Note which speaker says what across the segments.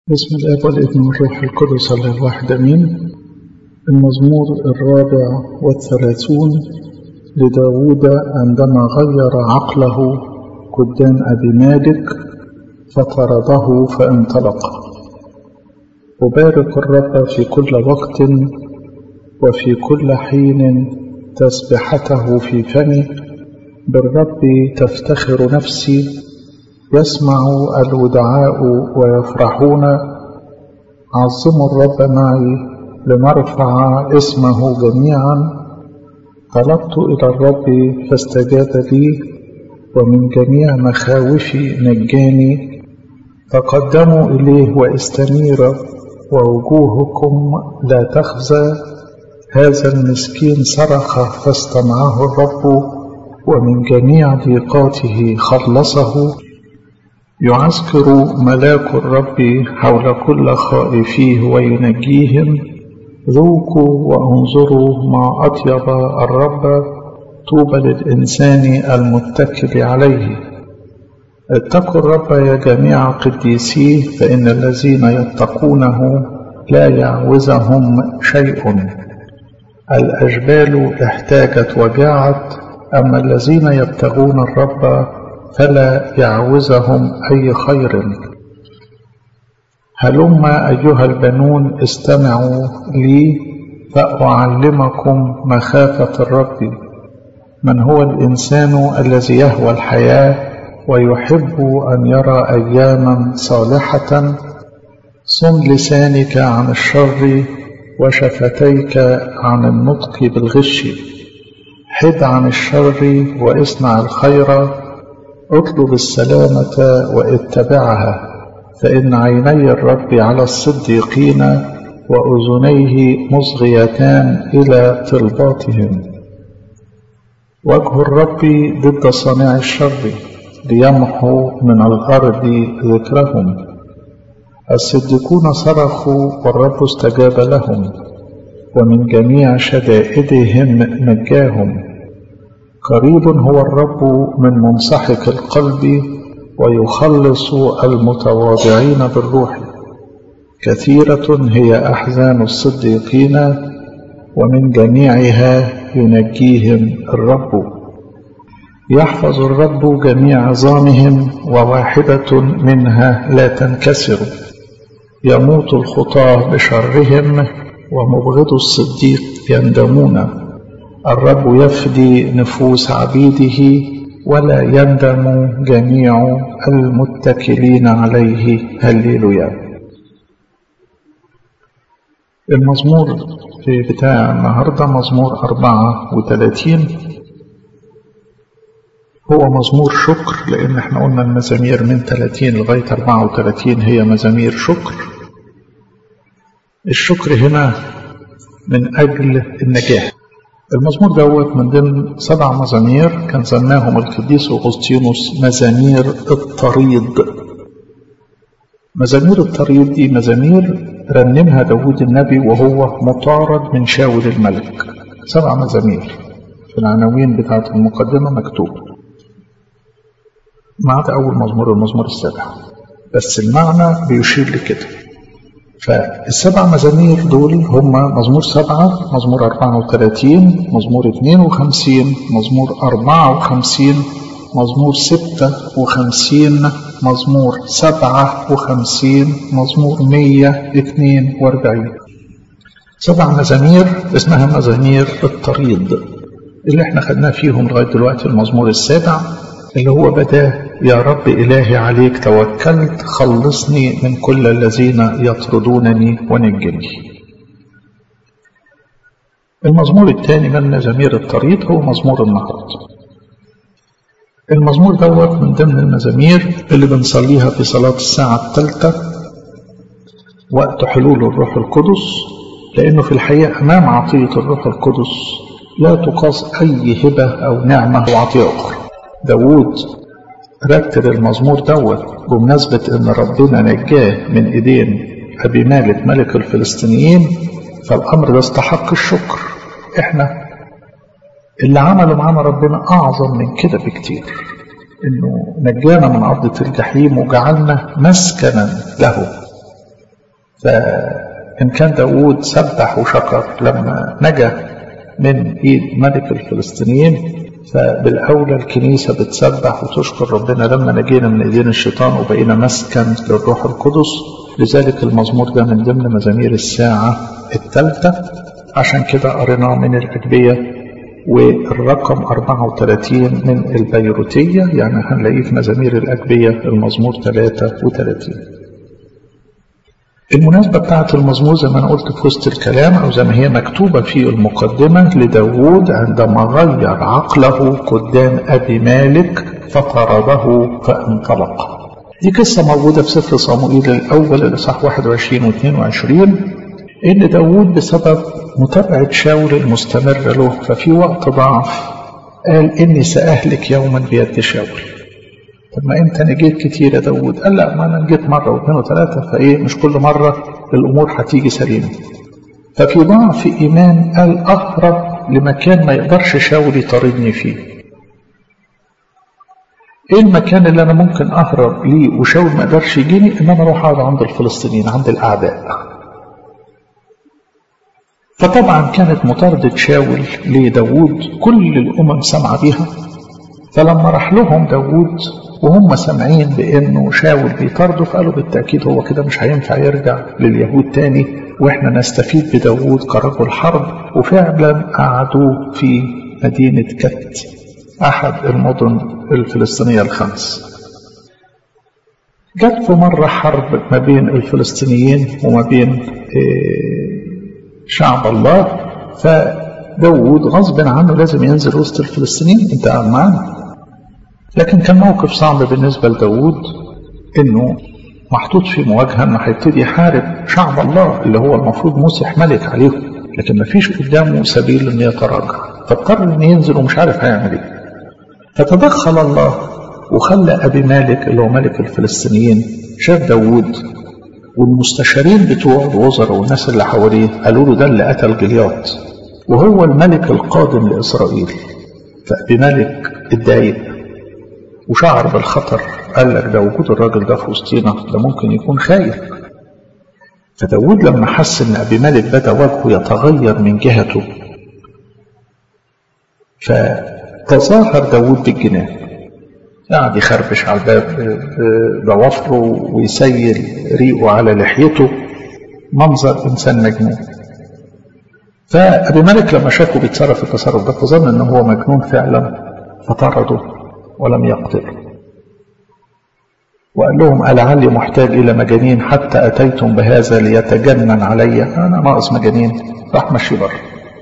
Speaker 1: بسم الاب والابن والروح القدس الله الواحد امين المزمور الرابع والثلاثون لداود عندما غير عقله قدام ابي مالك فطرده فانطلق أبارك الرب في كل وقت وفي كل حين تسبحته في فمي بالرب تفتخر نفسي يسمع الودعاء ويفرحون عظموا الرب معي لنرفع اسمه جميعا طلبت إلى الرب فاستجاب لي ومن جميع مخاوفي نجاني تقدموا إليه واستنير ووجوهكم لا تخزى هذا المسكين صرخ فاستمعه الرب ومن جميع ضيقاته خلصه يعسكر ملاك الرب حول كل خائفيه وينجيهم ذوقوا وانظروا ما أطيب الرب طوبى للإنسان المتكل عليه اتقوا الرب يا جميع قديسيه فإن الذين يتقونه لا يعوزهم شيء الأجبال احتاجت وجاعت أما الذين يبتغون الرب فلا يعوزهم أي خير هلم أيها البنون استمعوا لي فأعلمكم مخافة الرب من هو الإنسان الذي يهوى الحياة ويحب أن يرى أياما صالحة صن لسانك عن الشر وشفتيك عن النطق بالغش حد عن الشر واصنع الخير اطلب السلامة واتبعها فإن عيني الرب على الصديقين وأذنيه مصغيتان إلى طلباتهم وجه الرب ضد صانع الشر ليمحو من الأرض ذكرهم الصديقون صرخوا والرب استجاب لهم ومن جميع شدائدهم نجاهم قريب هو الرب من منسحق القلب ويخلص المتواضعين بالروح كثيرة هي أحزان الصديقين ومن جميعها ينجيهم الرب يحفظ الرب جميع عظامهم وواحدة منها لا تنكسر يموت الخطاة بشرهم ومبغض الصديق يندمون الرب يفدي نفوس عبيده ولا يندم جميع المتكلين عليه هللويا المزمور بتاع النهاردة مزمور أربعة وثلاثين هو مزمور شكر لأن احنا قلنا المزامير من 30 لغاية 34 هي مزامير شكر الشكر هنا من أجل النجاح المزمور دوت من ضمن سبع مزامير كان سماهم القديس أغسطينوس مزامير الطريد مزامير الطريد دي مزامير رنمها داود النبي وهو مطارد من شاول الملك سبع مزامير في العناوين بتاعة المقدمة مكتوب ما عدا أول مزمور المزمور السابع بس المعنى بيشير لكده فالسبع مزامير دول هم مزمور سبعة مزمور أربعة وثلاثين مزمور اثنين وخمسين مزمور أربعة وخمسين مزمور ستة وخمسين مزمور سبعة وخمسين مزمور مية اثنين واربعين سبع مزامير اسمها مزامير الطريد اللي احنا خدناه فيهم لغاية دلوقتي المزمور السابع اللي هو بداه يا رب إلهي عليك توكلت خلصني من كل الذين يطردونني ونجني المزمور الثاني من مزامير الطريق هو مزمور النهارده المزمور دوت من ضمن المزامير اللي بنصليها في صلاة الساعة الثالثة وقت حلول الروح القدس لأنه في الحقيقة أمام عطية الروح القدس لا تقاس أي هبة أو نعمة أو عطية أخرى داود رتل المزمور دوت بمناسبة ان ربنا نجاه من ايدين ابي مالك ملك الفلسطينيين فالامر ده استحق الشكر احنا اللي عمله معانا ربنا اعظم من كده بكتير انه نجانا من عرضة الجحيم وجعلنا مسكنا له فإن كان داود سبح وشكر لما نجا من إيد ملك الفلسطينيين فبالأولى الكنيسة بتسبح وتشكر ربنا لما نجينا من إيدين الشيطان وبقينا مسكن للروح القدس لذلك المزمور ده من ضمن مزامير الساعة الثالثة عشان كده قريناه من الأجبية والرقم 34 من البيروتية يعني هنلاقيه في مزامير الأجبية المزمور 33 المناسبة بتاعت المزمور زي ما أنا قلت في وسط الكلام أو زي ما هي مكتوبة في المقدمة لداود عندما غير عقله قدام أبي مالك فطرده فانطلق دي قصة موجودة في سفر صموئيل الأول الإصحاح 21 و 22 إن داود بسبب متابعة شاول المستمرة له ففي وقت ضعف قال إني سأهلك يوما بيد شاول طب ما أنت نجيت كتير يا داود قال لا ما أنا نجيت مرة واثنين وثلاثة فإيه مش كل مرة الأمور هتيجي سليمة ففي ضعف إيمان قال أهرب لمكان ما يقدرش شاول يطاردني فيه ايه المكان اللي انا ممكن اهرب ليه وشاول ما يقدرش يجيني ان انا اروح اقعد عند الفلسطينيين عند الاعداء فطبعا كانت مطاردة شاول لداود كل الامم سمع بيها فلما راح لهم داود وهم سامعين بانه شاول بيطارده فقالوا بالتاكيد هو كده مش هينفع يرجع لليهود تاني واحنا نستفيد بداود كرجل حرب وفعلا قعدوه في مدينه كت احد المدن الفلسطينيه الخمس جت في مرة حرب ما بين الفلسطينيين وما بين شعب الله فداود غصب عنه لازم ينزل وسط الفلسطينيين انت قاعد معانا لكن كان موقف صعب بالنسبة لداود انه محطوط في مواجهة انه هيبتدي يحارب شعب الله اللي هو المفروض مسح ملك عليهم لكن ما فيش قدامه سبيل ان يتراجع فاضطر ان ينزل ومش عارف هيعمل ايه فتدخل الله وخلى ابي مالك اللي هو ملك الفلسطينيين شاف داود والمستشارين بتوعه الوزراء والناس اللي حواليه قالوا له ده اللي قتل جلياط وهو الملك القادم لاسرائيل فابي مالك اتضايق وشعر بالخطر قال لك ده وجود الراجل ده في وسطينا ده ممكن يكون خايف فداود لما حس ان ابي مالك بدا وجهه يتغير من جهته فتظاهر داود بالجنان قعد يخربش على الباب بضوافره ويسيل ريقه على لحيته منظر انسان مجنون فابي مالك لما شافه بيتصرف التصرف ده فظن ان هو مجنون فعلا فطرده ولم يقتله وقال لهم ألعلي محتاج إلى مجانين حتى أتيتم بهذا ليتجنن علي أنا ناقص مجانين راح مشي بره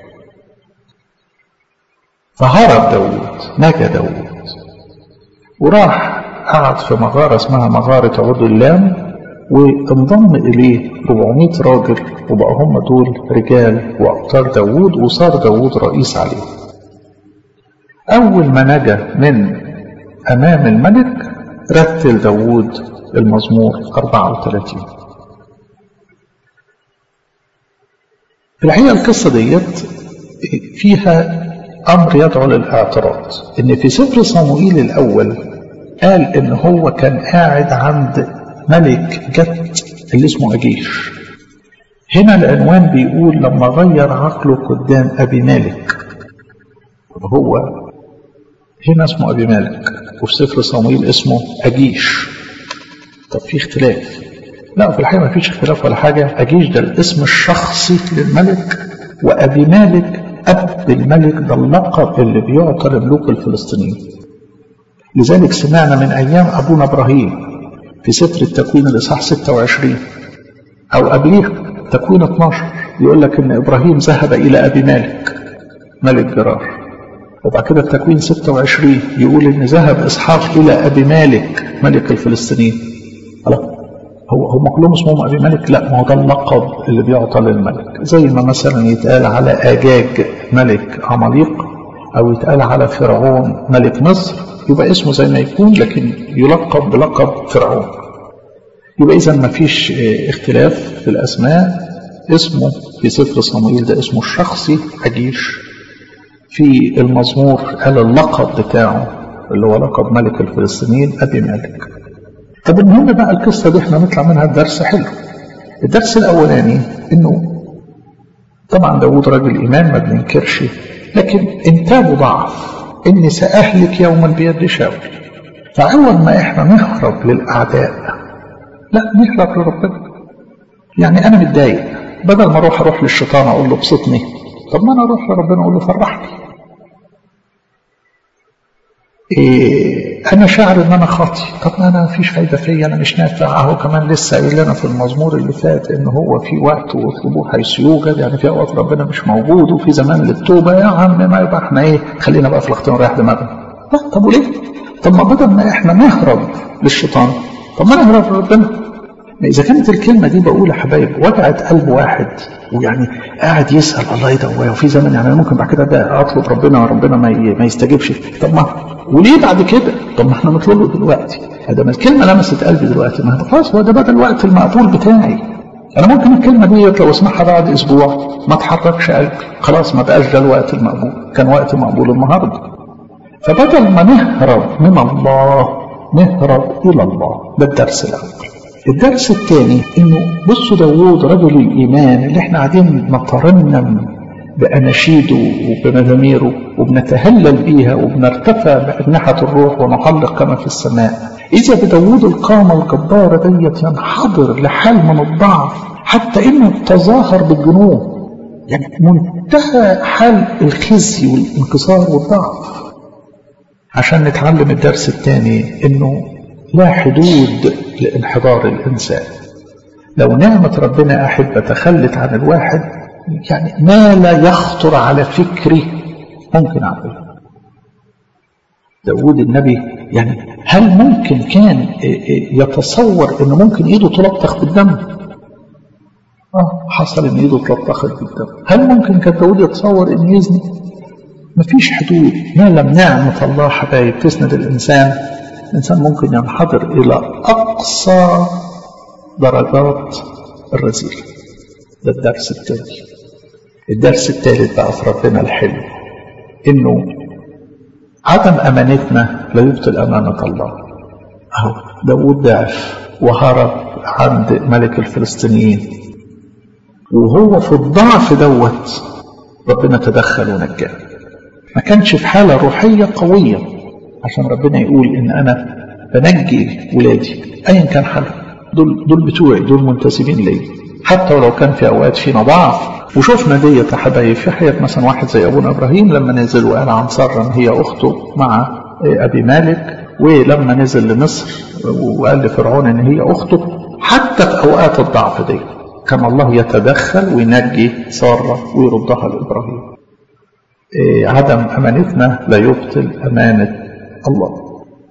Speaker 1: فهرب داود نجا داود وراح قعد في مغارة اسمها مغارة عود اللام وانضم إليه 400 راجل وبقى هم دول رجال وأبطال داود وصار داود رئيس عليه أول ما نجا من أمام الملك رتل داود المزمور 34 في الحقيقة القصة ديت فيها أمر يدعو للاعتراض إن في سفر صموئيل الأول قال إن هو كان قاعد عند ملك جت اللي اسمه أجيش هنا العنوان بيقول لما غير عقله قدام أبي مالك هو هنا اسمه أبي مالك وفي سفر صموئيل اسمه أجيش طب في اختلاف لا في الحقيقة ما فيش اختلاف ولا حاجة أجيش ده الاسم الشخصي للملك وأبي مالك أب الملك ده اللقب اللي بيعطى لملوك الفلسطينيين لذلك سمعنا من أيام أبونا إبراهيم في سفر التكوين الإصحاح 26 أو قبليه تكوين 12 يقول لك إن إبراهيم ذهب إلى أبي مالك ملك جرار وبعد كده في تكوين 26 يقول إن ذهب إسحاق إلى أبي مالك ملك الفلسطينيين الله هو هم كلهم اسمهم أبي ملك لا ما هو ده اللقب اللي بيعطى للملك زي ما مثلا يتقال على أجاج ملك عماليق أو يتقال على فرعون ملك مصر يبقى اسمه زي ما يكون لكن يلقب بلقب فرعون يبقى إذا ما فيش اختلاف في الأسماء اسمه في سفر صموئيل ده اسمه الشخصي أجيش في المزمور قال اللقب بتاعه اللي هو لقب ملك الفلسطينيين أبي مالك طب المهم بقى القصة دي احنا نطلع منها الدرس حلو الدرس الأولاني إنه طبعا داود راجل إيمان ما بننكرش لكن انتابه ضعف إني سأهلك يوما بيد شاول فأول ما إحنا نهرب للأعداء لا نهرب لربنا يعني أنا متضايق بدل ما أروح أروح للشيطان أقول له ابسطني طب ما أنا أروح لربنا أقول له فرحني إيه أنا شاعر إن أنا خاطي طب ما أنا مفيش فايدة فيا أنا مش نافع أهو كمان لسه قايل لنا في المزمور اللي فات إن هو في وقت واطلبوه حيث يوجد يعني في أوقات ربنا مش موجود وفي زمان للتوبة يا عم ما يبقى إحنا إيه خلينا بقى في الاختيار ونريح دماغنا لا طب وليه؟ طب ما بدل ما إحنا نهرب للشيطان طب ما نهرب لربنا إذا كانت الكلمة دي بقول يا حبايب وجعت قلب واحد ويعني قاعد يسأل الله يدواه وفي زمن يعني ممكن بعد كده ده أطلب ربنا وربنا ما ما يستجيبش طب ما وليه بعد كده؟ طب ما احنا نطلبه دلوقتي هذا ما الكلمة لمست قلبي دلوقتي ما خلاص هو ده بقى الوقت المقبول بتاعي أنا ممكن الكلمة دي لو اسمعها بعد أسبوع ما تحركش قلبي خلاص ما بقاش ده الوقت المقبول كان وقت مقبول النهارده فبدل ما نهرب من الله نهرب إلى الله ده الدرس الأول الدرس الثاني انه بصوا داوود رجل الايمان اللي احنا قاعدين نترنم باناشيده وبمزاميره وبنتهلل بيها وبنرتفع باجنحه الروح ونحلق كما في السماء اذا بداوود القامه الجباره ديت ينحدر لحال من الضعف حتى انه تظاهر بالجنون يعني منتهى حال الخزي والانكسار والضعف عشان نتعلم الدرس الثاني انه لا حدود لانحدار الإنسان لو نعمة ربنا أحبة تخلت عن الواحد يعني ما لا يخطر على فكري ممكن أعمله داود النبي يعني هل ممكن كان يتصور أنه ممكن إيده تلطخ بالدم آه حصل أن إيده تلطخت بالدم هل ممكن كان داود يتصور أن يزني مفيش حدود ما لم نعمة الله حبايب تسند الإنسان الإنسان ممكن ينحدر إلى أقصى درجات الرذيلة ده الدرس الثاني الدرس الثالث بقى في ربنا الحلو إنه عدم أمانتنا لا يبطل أمانة الله أهو داود ضعف وهرب عند ملك الفلسطينيين وهو في الضعف دوت ربنا تدخل ونجاه ما كانش في حالة روحية قوية عشان ربنا يقول ان انا بنجي ولادي ايا كان حالهم دول دول بتوعي دول منتسبين لي حتى ولو كان في اوقات فينا ضعف وشفنا ديت يا حبايب في حياه مثلا واحد زي ابونا ابراهيم لما نزل وقال عن ساره هي اخته مع ابي مالك ولما نزل لمصر وقال لفرعون ان هي اخته حتى في اوقات الضعف دي كان الله يتدخل وينجي ساره ويردها لابراهيم عدم امانتنا لا يبطل امانه الله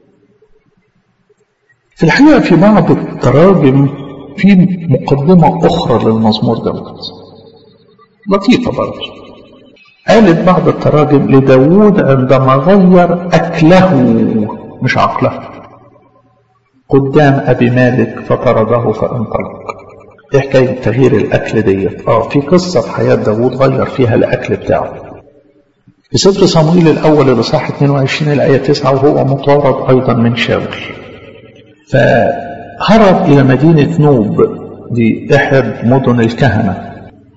Speaker 1: في الحقيقة في بعض التراجم في مقدمة أخرى للمزمور دوت لطيفة برضه قالت بعض التراجم لداود عندما غير أكله مش عقله قدام أبي مالك فطرده فانطلق ايه حكاية تغيير الأكل ديت اه في قصة في حياة داود غير فيها الأكل بتاعه في سفر صموئيل الأول الإصحاح 22 الآية 9 وهو مطارد أيضا من شاول فهرب إلى مدينة نوب دي إحدى مدن الكهنة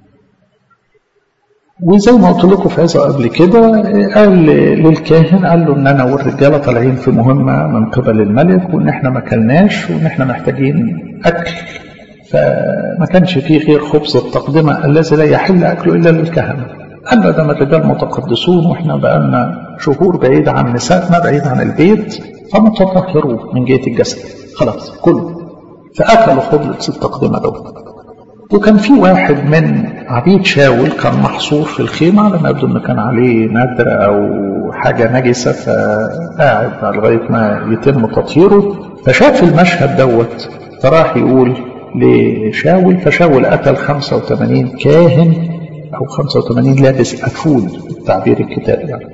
Speaker 1: وزي ما قلت لكم في عظة قبل كده قال للكاهن قال له ان انا والرجاله طالعين في مهمه من قبل الملك وان احنا ما اكلناش وان احنا محتاجين اكل فما كانش فيه غير خبز التقدمه الذي لا يحل اكله الا للكهنه قال له ده الرجال متقدسون واحنا بقالنا شهور بعيد عن نسائنا بعيد عن البيت فمتطهرون من جهه الجسد خلاص كله فاكلوا خبز التقدمه دوت وكان في واحد من عبيد شاول كان محصور في الخيمة على ما يبدو انه كان عليه ندر او حاجة نجسة فقاعد لغاية ما يتم تطهيره فشاف المشهد دوت فراح يقول لشاول فشاول قتل 85 كاهن او 85 لابس افود التعبير الكتابي يعني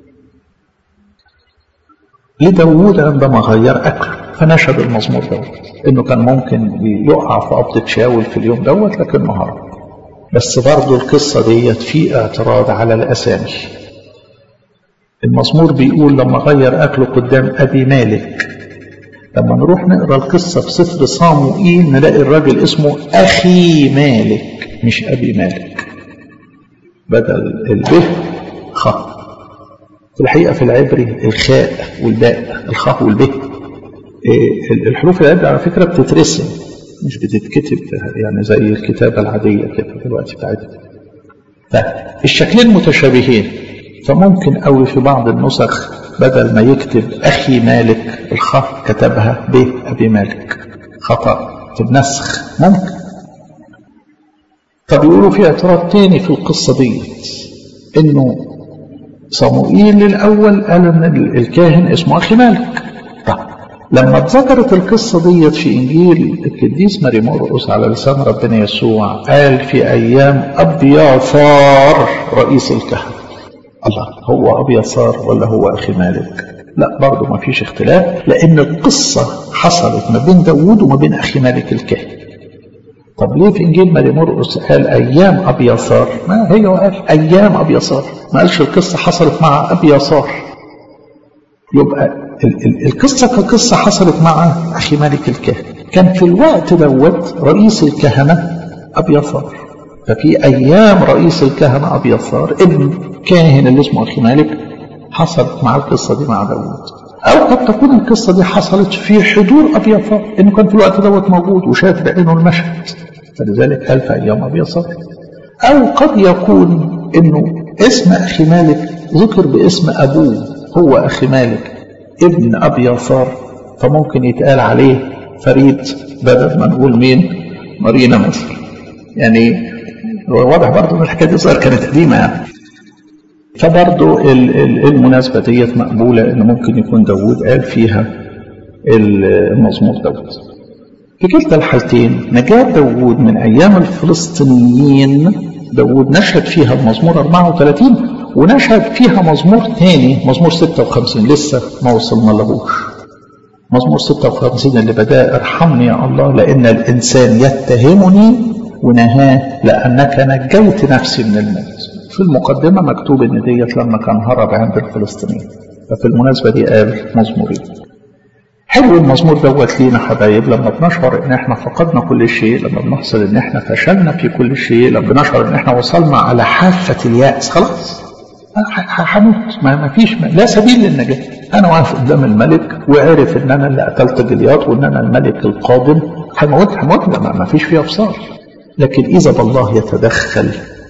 Speaker 1: لداوود عندما غير اكله فنشد المزمور دوت انه كان ممكن يقع في قبضة شاول في اليوم دوت لكنه هرب بس برضه القصة ديت في اعتراض على الأسامي المزمور بيقول لما غير أكله قدام أبي مالك لما نروح نقرا القصه في سفر صاموئيل نلاقي الراجل اسمه اخي مالك مش ابي مالك بدل الب خ في الحقيقه في العبري الخاء والباء الخاء والب الحروف العبري على فكره بتترسم مش بتتكتب يعني زي الكتابه العاديه كده دلوقتي بتاعتنا فالشكلين متشابهين فممكن قوي في بعض النسخ بدل ما يكتب أخي مالك الخاء كتبها ب أبي مالك خطأ في النسخ ممكن طب يقولوا في اعتراض تاني في القصة ديت إنه صموئيل الأول قال إن الكاهن اسمه أخي مالك طب لما اتذكرت القصة ديت في إنجيل القديس ماري مرقس على لسان ربنا يسوع قال في أيام أبياثار رئيس الكهنة الله هو أبي يسار ولا هو أخي مالك لا برضه ما فيش اختلاف لأن القصة حصلت ما بين داوود وما بين أخي مالك الكاهن طب ليه في إنجيل ماري مرقس قال أيام أبي يسار ما هي قال أيام أبي يسار ما قالش القصة حصلت مع أبي يسار يبقى ال ال القصة كقصة حصلت مع أخي مالك الكاهن كان في الوقت دوت رئيس الكهنة أبي يسار ففي أيام رئيس الكهنة أبي يسار ابن كاهن اللي اسمه أخي مالك حصلت مع القصة دي مع داوود أو قد تكون القصة دي حصلت في حضور أبي يسار إنه كان في الوقت دوت موجود وشاف بعينه المشهد فلذلك قال في أيام أبي يسار أو قد يكون إنه اسم أخي مالك ذكر باسم أبوه هو أخي مالك ابن أبي يسار فممكن يتقال عليه فريد بدل ما نقول مين مارينا مصر يعني واضح برضه ان الحكايه دي صار كانت قديمه يعني فبرضه المناسبه ديت مقبوله ان ممكن يكون داوود قال فيها المزمور داوود في كلتا الحالتين نجاة داوود من ايام الفلسطينيين داوود نشهد فيها المزمور 34 ونشهد فيها مزمور ثاني مزمور 56 لسه ما وصلنا لهوش مزمور 56 اللي بدأ ارحمني يا الله لأن الإنسان يتهمني ونهاه لأنك نجيت نفسي من الموت في المقدمة مكتوب إن ديت لما كان هرب عند الفلسطينيين ففي المناسبة دي قال مزمورين حلو المزمور دوت لينا حبايب لما بنشعر ان احنا فقدنا كل شيء لما بنحصل ان احنا فشلنا في كل شيء لما بنشعر ان احنا وصلنا على حافة اليأس خلاص هموت ما فيش لا سبيل للنجاة انا واقف قدام الملك وعرف ان انا اللي قتلت جلياط وان انا الملك القادم هموت هموت ما فيش فيها افصال لكن إذا بالله يتدخل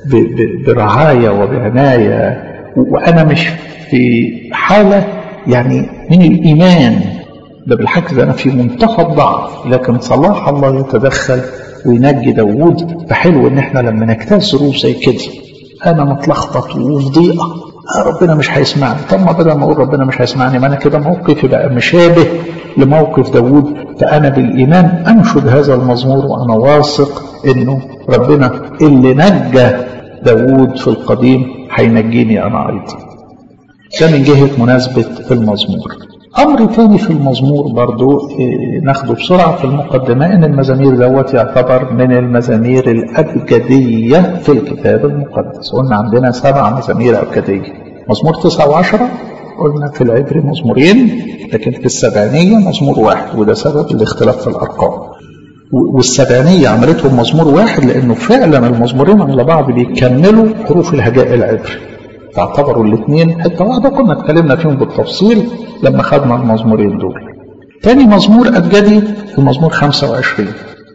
Speaker 1: برعاية وبعناية وأنا مش في حالة يعني من الإيمان ده بالحق ده أنا في منتهى الضعف لكن صلاح الله يتدخل وينجي داوود فحلو إن إحنا لما نجتاز ظروف زي كده أنا متلخبط وفي ضيقة ربنا مش هيسمعني طب ما بدل ما اقول ربنا مش هيسمعني ما انا كده موقفي بقى مشابه لموقف داوود فانا بالايمان انشد هذا المزمور وانا واثق انه ربنا اللي نجى داوود في القديم هينجيني انا ايضا ده من جهه مناسبه المزمور امر تاني في المزمور برضو ناخده بسرعه في المقدمه ان المزامير دوت يعتبر من المزامير الابجديه في الكتاب المقدس قلنا عندنا سبع مزامير ابجديه مزمور تسعة وعشرة قلنا في العبري مزمورين لكن في السبعينية مزمور واحد وده سبب الاختلاف في الأرقام والسبعينية عملتهم مزمور واحد لأنه فعلا المزمورين على بعض بيكملوا حروف الهجاء العبري تعتبروا الاثنين حتة واحدة كنا اتكلمنا فيهم بالتفصيل لما خدنا المزمورين دول تاني مزمور أبجدي المزمور 25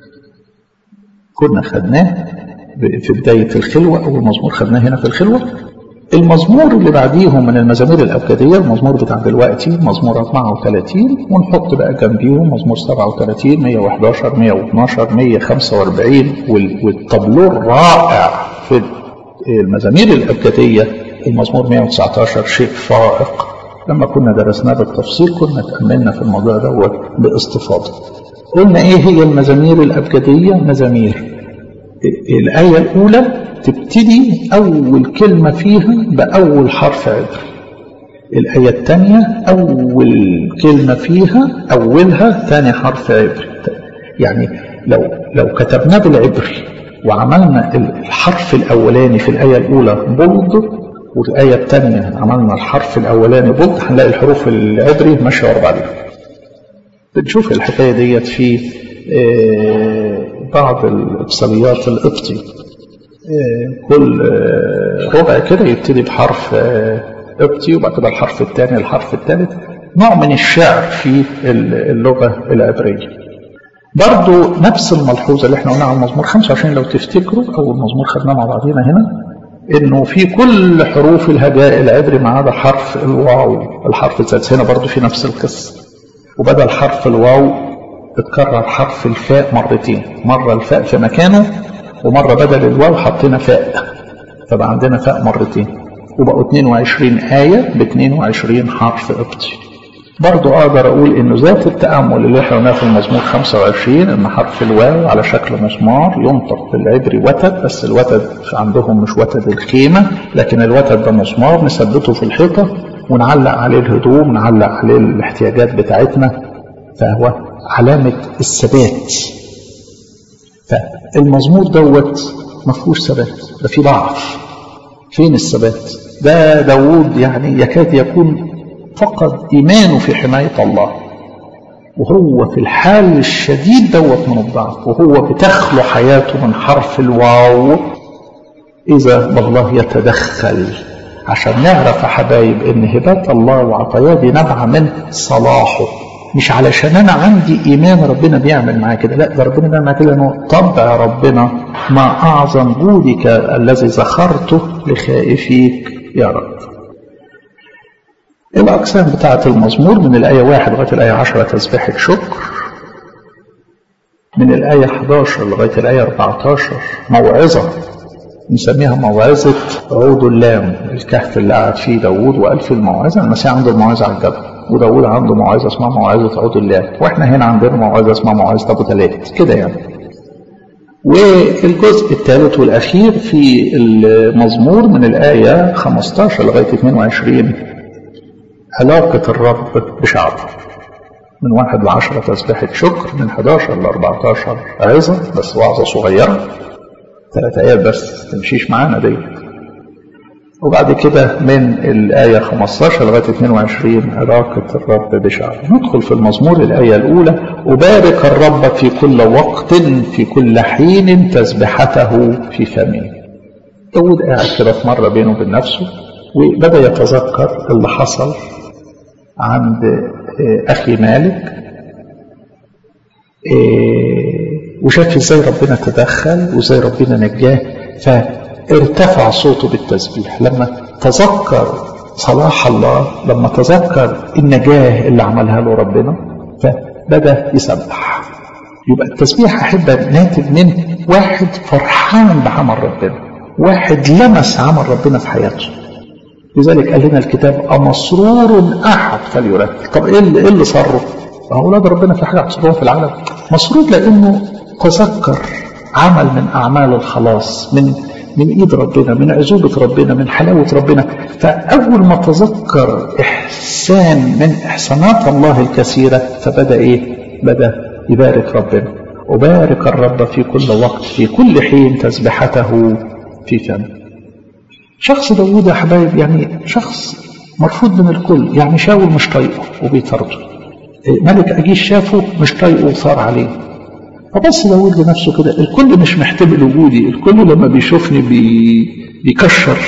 Speaker 1: كنا خدناه في بداية الخلوة أول مزمور خدناه هنا في الخلوة المزمور اللي بعديهم من المزامير الأبجدية المزمور بتاع دلوقتي مزمور 34 ونحط بقى جنبيهم مزمور 37 111 112 145 والطابلو الرائع في المزامير الأبجدية المزمور 119 شيء فائق لما كنا درسناه بالتفصيل كنا تأملنا في الموضوع دوت باستفاضة قلنا ايه هي المزامير الأبجدية مزامير الآية الأولى تبتدي أول كلمة فيها بأول حرف عبري الآية الثانية أول كلمة فيها أولها ثاني حرف عبري يعني لو لو كتبناه بالعبري وعملنا الحرف الأولاني في الآية الأولى بولد والآية الثانية عملنا الحرف الأولاني بولد هنلاقي الحروف العبري ماشية ورا بعضها بنشوف الحكاية ديت في بعض الإبصاليات القبطي كل ربع كده يبتدي بحرف قبطي وبعد كده الحرف الثاني الحرف الثالث نوع من الشعر في اللغة العبرية برضو نفس الملحوظة اللي احنا قلناها على المزمور 25 لو تفتكروا أول مزمور خدناه مع بعضينا هنا انه في كل حروف الهجاء العبري ما عدا حرف الواو الحرف السادس هنا برضو في نفس القصة وبدل حرف الواو اتكرر حرف الفاء مرتين مرة الفاء في مكانه ومرة بدل الواو حطينا فاء فبقى عندنا فاء مرتين وبقوا 22 آية ب 22 حرف قبطي برضو أقدر أقول إنه ذات التأمل اللي احنا قلناه في المزمور 25 إن حرف الواو على شكل مسمار ينطق في العبري وتد بس الوتد عندهم مش وتد الخيمة لكن الوتد ده مسمار نثبته في الحيطة ونعلق عليه الهدوم نعلق عليه الاحتياجات بتاعتنا فهو علامة الثبات فالمزمور دوت ما فيهوش ثبات ده فيه ضعف فين الثبات ده داوود يعني يكاد يكون فقد إيمانه في حماية الله وهو في الحال الشديد دوت من الضعف وهو بتخلو حياته من حرف الواو إذا الله يتدخل عشان نعرف يا حبايب ان هبات الله وعطاياه دي نابعه من صلاحه مش علشان انا عندي ايمان ربنا بيعمل معايا كده لا ده ربنا بيعمل معايا كده انه طبع ربنا ما اعظم جودك الذي زخرته لخائفيك يا رب الاقسام بتاعه المزمور من الايه واحد لغايه الايه 10 تسبيحه شكر من الايه 11 لغايه الايه 14 موعظه نسميها موعظة عود اللام الكهف اللي قعد فيه داوود وقال في الموعظة المسيح عنده الموعظة على الجبل وداوود عنده موعظة اسمها موعظة عود اللام واحنا هنا عندنا موعظة اسمها موعظة أبو تلات كده يعني والجزء الثالث والأخير في المزمور من الآية 15 لغاية 22 علاقة الرب بشعبه من واحد لعشرة تسبيحة شكر من 11 ل 14 عظة بس وعظة صغيرة ثلاث آيات بس تمشيش معانا دي وبعد كده من الآية 15 لغاية 22 علاقة الرب بشعبه ندخل في المزمور الآية الأولى أبارك الرب في كل وقت في كل حين تسبحته في فمه داود قاعد كده في مرة بينه وبين نفسه وبدأ يتذكر اللي حصل عند أخي مالك وشاف ازاي ربنا تدخل وازاي ربنا نجاه فارتفع صوته بالتسبيح لما تذكر صلاح الله لما تذكر النجاه اللي عملها له ربنا فبدا يسبح يبقى التسبيح احبه ناتج من واحد فرحان بعمل ربنا واحد لمس عمل ربنا في حياته لذلك قال لنا الكتاب أمسرور أحد فليرتل طب إيه اللي, إيه اللي صره أولاد ربنا في حاجة هتصدقوها في العالم مسرور لأنه تذكر عمل من أعمال الخلاص من من إيد ربنا من عزوبة ربنا من حلاوة ربنا فأول ما تذكر إحسان من إحسانات الله الكثيرة فبدأ إيه بدأ يبارك ربنا أبارك الرب في كل وقت في كل حين تسبحته في فمه شخص داوود يا حبايب يعني شخص مرفوض من الكل يعني شاول مش طايقه وبيطرده ملك أجيش شافه مش طايقه وصار عليه فبص داود لنفسه كده الكل مش محتمل وجودي الكل لما بيشوفني بي بيكشر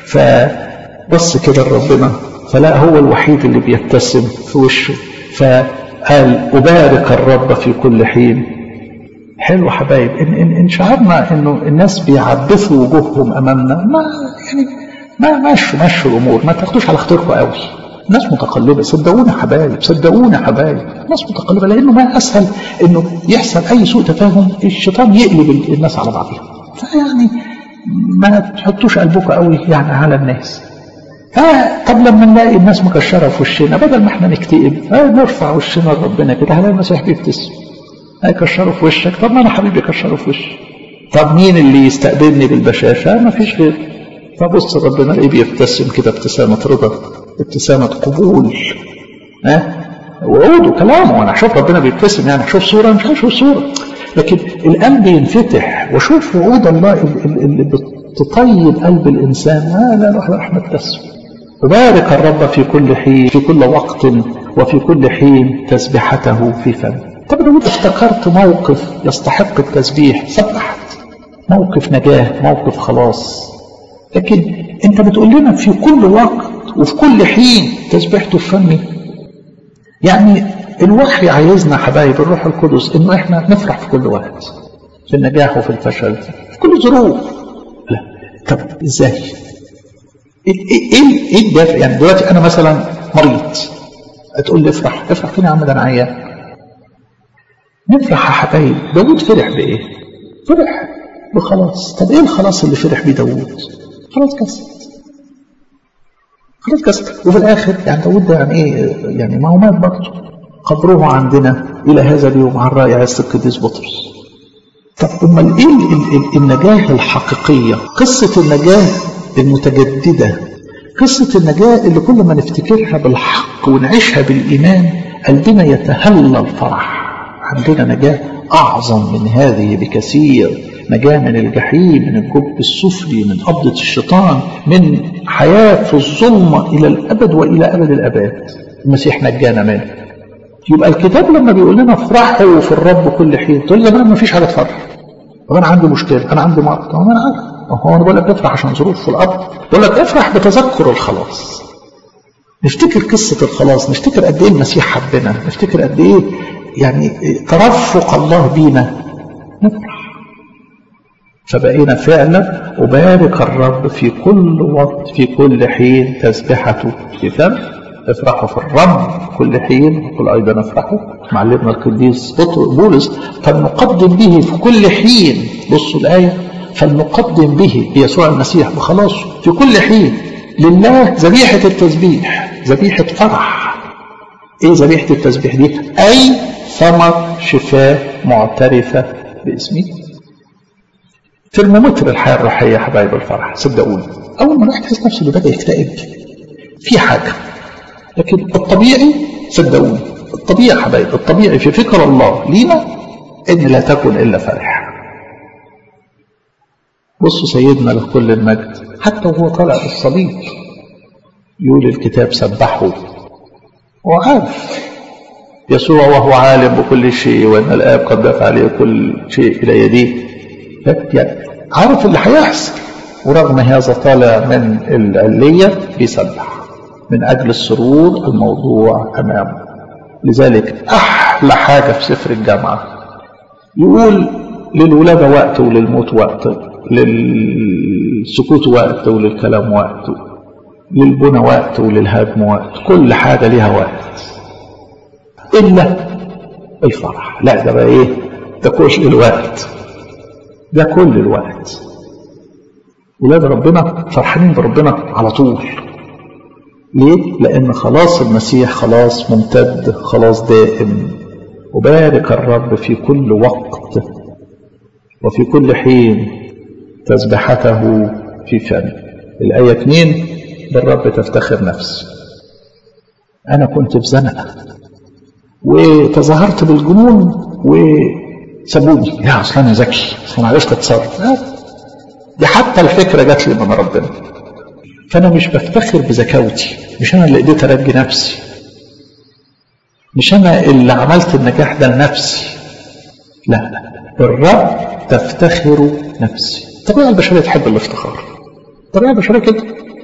Speaker 1: فبص كده لربنا فلا هو الوحيد اللي بيبتسم في وشه فقال أبارك الرب في كل حين حلو حبايب إن, إن, إن شعرنا إنه الناس بيعبثوا وجوههم أمامنا ما يعني ما مشوا مشوا الأمور ما تاخدوش على خاطركم قوي ناس متقلبة صدقوني حبايب صدقوني حبايب ناس متقلبة لأنه ما أسهل إنه يحصل أي سوء تفاهم الشيطان يقلب الناس على بعضها فيعني ما تحطوش قلبكم قوي يعني على الناس طب لما نلاقي الناس مكشرة في وشنا بدل ما احنا نكتئب نرفع وشنا لربنا كده هلاقي المسيح بيبتسم هيكشروا في وشك طب ما انا حبيبي يكشروا في وشي طب مين اللي يستقبلني بالبشاشة ما فيش غير فبص ربنا ايه بيبتسم كده ابتسامة رضا ابتسامة قبول ها وعود وكلامه وانا اشوف ربنا بيبتسم يعني اشوف صورة مش هشوف صورة لكن القلب ينفتح واشوف وعود الله اللي بتطيب قلب الانسان آه لا الواحد راح مبتسم وبارك الرب في كل حين في كل وقت وفي كل حين تسبحته في فمه طب داود افتكرت موقف يستحق التسبيح سبحت موقف نجاة موقف خلاص لكن انت بتقول لنا في كل وقت وفي كل حين تسبحته في فمي يعني الوحي عايزنا حبايب الروح القدس انه احنا نفرح في كل وقت في النجاح وفي الفشل في كل ظروف لا طب ازاي ايه ايه ايه الدافع يعني دلوقتي انا مثلا مريض هتقول لي افرح افرح فين يا عم ده انا عيان نفرح يا حبايب داوود فرح بايه فرح بخلاص طب ايه الخلاص اللي فرح بيه داوود خلاص كسب خلاص كسب وفي الاخر يعني داوود ده يعني ايه يعني ما هو مات برضه قبره عندنا الى هذا اليوم على الرائع القديس بطرس طب امال ايه النجاه الحقيقيه قصه النجاه المتجدده قصه النجاه اللي كل ما نفتكرها بالحق ونعيشها بالايمان قلبنا يتهلل الفرح عندنا نجاه اعظم من هذه بكثير نجاه من الجحيم من الجب السفلي من قبضه الشيطان من حياه في الظلمه الى الابد والى ابد الاباد المسيح نجانا منه يبقى الكتاب لما بيقول لنا افرحوا في الرب كل حين تقول لي ما فيش حاجه تفرح طب انا عندي مشكله انا عندي مرض طب انا عارف هو انا بقول لك افرح عشان ظروف في الارض بقول لك افرح بتذكر الخلاص نفتكر قصه الخلاص نفتكر قد ايه المسيح حبنا نفتكر قد ايه يعني ترفق الله بينا نفرح فبقينا فعلا أبارك الرب في كل وقت في كل حين تسبحته في فم افرحوا في الرب كل حين قل أيضا افرحوا معلمنا القديس بولس فلنقدم به في كل حين بصوا الآية فلنقدم به بيسوع المسيح بخلاصه في كل حين لله ذبيحة التسبيح ذبيحة فرح ايه ذبيحة التسبيح دي اي ثمر شفاء معترفة باسمه ترمومتر الحياة الروحية يا حبايب الفرح صدقوني أول ما الواحد يحس نفسه بدأ يكتئب في حاجة لكن الطبيعي صدقوني الطبيعي يا حبايب الطبيعي في فكر الله لينا إن لا تكن إلا فرح بصوا سيدنا له كل المجد حتى وهو طالع بالصليب يقول الكتاب سبحه هو عارف يسوع وهو عالم بكل شيء وان الاب قد دفع عليه كل شيء الى يديه يعني عارف اللي هيحصل ورغم هذا طالع من العلية بيسبح من أجل السرور الموضوع أمامه لذلك أحلى حاجة في سفر الجامعة يقول للولادة وقت وللموت وقت للسكوت وقت وللكلام وقت للبنى وقت وللهدم وقت كل حاجة ليها وقت إلا الفرح لا ده بقى إيه ده كل الوقت ده كل الوقت ولاد ربنا فرحانين بربنا على طول ليه؟ لأن خلاص المسيح خلاص ممتد خلاص دائم وبارك الرب في كل وقت وفي كل حين تسبحته في فمه الآية 2 بالرب تفتخر نفسي أنا كنت في زنقة وتظاهرت بالجنون وسابوني يا أصلا أنا ذكي أنا عرفت أتصرف دي حتى الفكرة جات لي من ربنا فأنا مش بفتخر بذكاوتي مش أنا اللي قدرت أرجي نفسي مش أنا اللي عملت النجاح ده لنفسي لا الرب تفتخر نفسي الطبيعة البشرية تحب الافتخار الطبيعة البشرية كده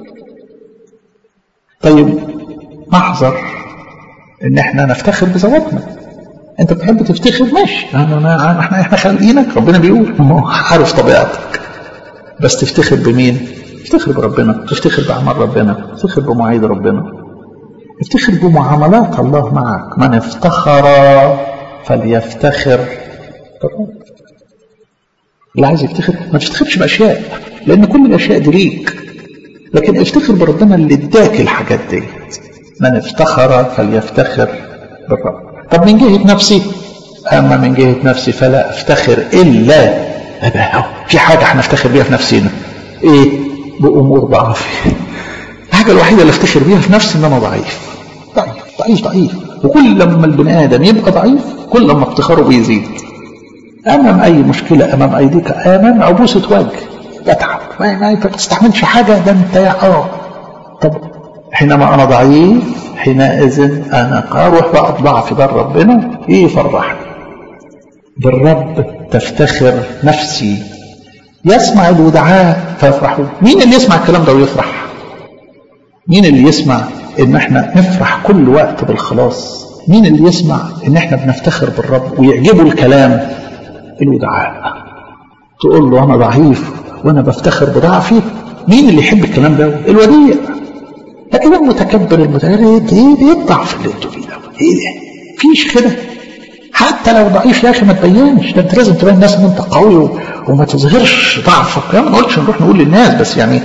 Speaker 1: طيب محذر ان احنا نفتخر بذواتنا انت بتحب تفتخر ماشي انا احنا احنا خالقينك ربنا بيقول عارف طبيعتك بس تفتخر بمين افتخر بربنا تفتخر باعمال ربنا تفتخر بمواعيد ربنا افتخر بمعاملات الله معك من افتخر فليفتخر بالرب اللي عايز يفتخر ما تفتخرش باشياء لان كل الاشياء دي ليك لكن افتخر بربنا اللي اداك الحاجات دي من افتخر فليفتخر بالرب طب من جهه نفسي اما من جهه نفسي فلا افتخر الا أبقى في حاجه احنا نفتخر بيها في نفسنا ايه بامور ضعفي الحاجه الوحيده اللي افتخر بيها في نفسي ان انا ضعيف ضعيف ضعيف ضعيف وكل لما البني ادم يبقى ضعيف كل لما افتخاره بيزيد امام اي مشكله امام اي ضيقه امام عبوسه وجه بتعب ما, ما تستحملش حاجه ده انت يا اه طب حينما انا ضعيف حينئذ انا اروح بقى بضعف ده ربنا ايه يفرحني بالرب تفتخر نفسي يسمع الودعاء فيفرحوا مين اللي يسمع الكلام ده ويفرح مين اللي يسمع ان احنا نفرح كل وقت بالخلاص مين اللي يسمع ان احنا بنفتخر بالرب ويعجبه الكلام الودعاء تقول له انا ضعيف وانا بفتخر بضعفي مين اللي يحب الكلام ده الوديع لكن المتكبر المتكبر ايه ايه الضعف اللي انتوا فيه ده ايه ده فيش كده حتى لو ضعيف يا اخي ما تبينش ده انت لازم تبين الناس ان انت قوي وما تظهرش ضعفك يعني ما قلتش نروح نقول للناس بس يعني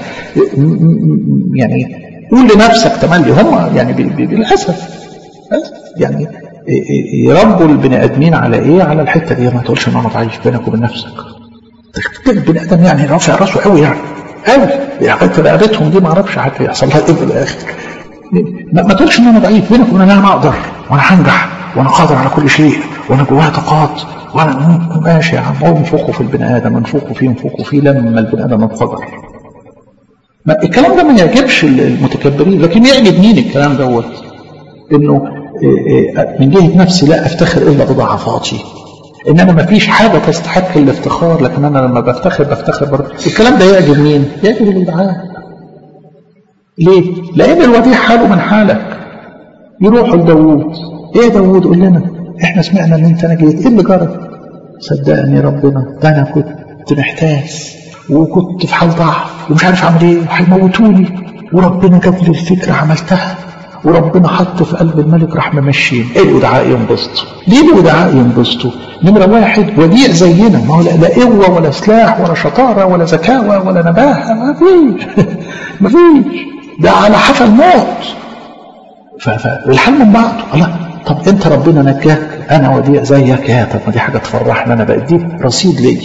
Speaker 1: يعني قول لنفسك تملي هم يعني بالاسف يعني يربوا البني ادمين على ايه على الحته دي ما تقولش ان انا ضعيف بينك وبين نفسك البني ادم يعني رافع راسه قوي يعني قوي يعني حتى رقبتهم دي ما اعرفش حتى يحصل لها ايه في الاخر ما تقولش ان انا ضعيف بينك وبين انا اقدر وانا هنجح وانا قادر على كل شيء وانا جوايا طاقات وانا ماشي يا عم انفخوا في البني ادم انفخوا فيه انفخوا فيه لما البني ادم انفجر ما الكلام ده ما يعجبش المتكبرين لكن يعجب مين الكلام دوت انه من جهه نفسي لا افتخر الا بضعفاتي ان انا ما فيش حاجه تستحق الافتخار لكن انا لما بفتخر بفتخر برضه الكلام ده يعجب مين؟ يعجب الودعاء ليه؟ لان الوديع حاله من حالك يروحوا لداوود ايه يا داوود قول لنا احنا سمعنا ان انت نجيت ايه اللي جرى؟ صدقني ربنا ده انا كنت محتاس وكنت في حال ضعف ومش عارف اعمل ايه وهيموتوني وربنا جاب لي الفكره عملتها وربنا حط في قلب الملك راح ممشيه ايه الودعاء ينبسطوا ليه الودعاء ينبسطوا نمرة واحد وديع زينا ما هو لا قوة ولا سلاح ولا شطارة ولا ذكاوة ولا نباهة ما فيش ما فيش ده على حفا الموت والحل من بعضه الله طب انت ربنا نجاك انا وديع زيك يا طب ما دي حاجة تفرحنا انا بقى دي رصيد لي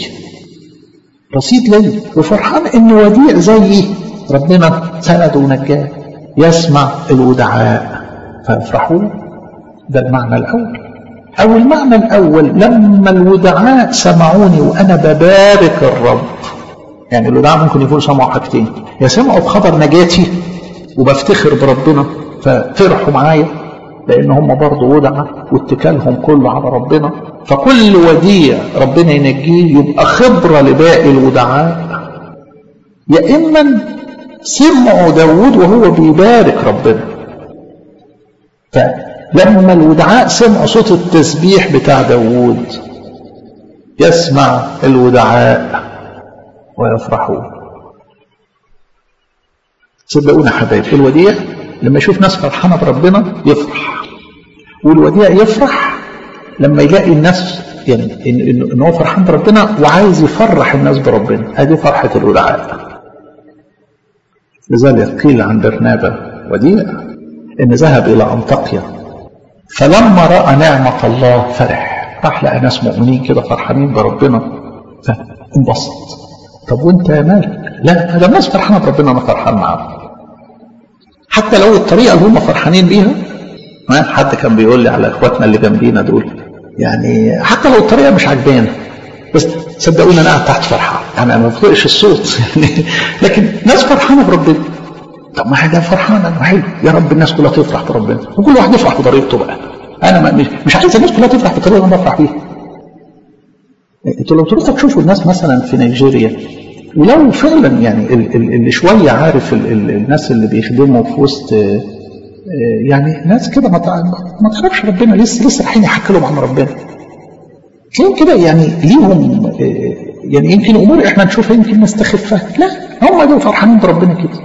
Speaker 1: رصيد لي وفرحان ان وديع زيي ربنا سنده ونجاه يسمع الودعاء فيفرحوا ده المعنى الأول أو المعنى الأول لما الودعاء سمعوني وأنا ببارك الرب يعني الودعاء ممكن يكونوا سمعوا حاجتين يا سمعوا بخبر نجاتي وبفتخر بربنا ففرحوا معايا لأن هم برضه ودعاء واتكالهم كله على ربنا فكل وديع ربنا ينجيه يبقى خبرة لباقي الودعاء يا إما سمعوا داود وهو بيبارك ربنا فلما الودعاء سمعوا صوت التسبيح بتاع داود يسمع الودعاء ويفرحون صدقونا حبايب الوديع لما يشوف ناس فرحانة بربنا يفرح والوديع يفرح لما يلاقي الناس يعني ان, إن هو فرحان بربنا وعايز يفرح الناس بربنا هذه فرحة الودعاء لذلك قيل عن برنابا وديع ان ذهب الى انطاكيا فلما راى نعمه الله فرح راح لقى ناس مؤمنين كده فرحانين بربنا فانبسط طب وانت يا مالك لا ده الناس فرحانه بربنا انا فرحان معاهم حتى لو الطريقه اللي هم فرحانين بيها ما حد كان بيقول لي على اخواتنا اللي جنبينا دول يعني حتى لو الطريقه مش عجبانا بس صدقوني انا قاعد تحت فرحان يعني انا ما بفرقش الصوت لكن ناس فرحانه بربنا طب ما حاجه فرحانه حلو يا رب الناس كلها تفرح بربنا وكل واحد يفرح بطريقته بقى انا ما مش عايز الناس كلها تفرح بالطريقه اللي انا بفرح بيها انتوا لو تروحوا تشوفوا الناس مثلا في نيجيريا ولو فعلا يعني اللي شويه عارف ال ال الناس اللي بيخدموا في وسط يعني ناس كده ما ما تعرفش ربنا لسه لسه رايحين يحكي لهم عن ربنا تلاقيهم كده يعني ليهم يعني يمكن امور احنا نشوفها يمكن نستخفها لا هم دول فرحانين بربنا كده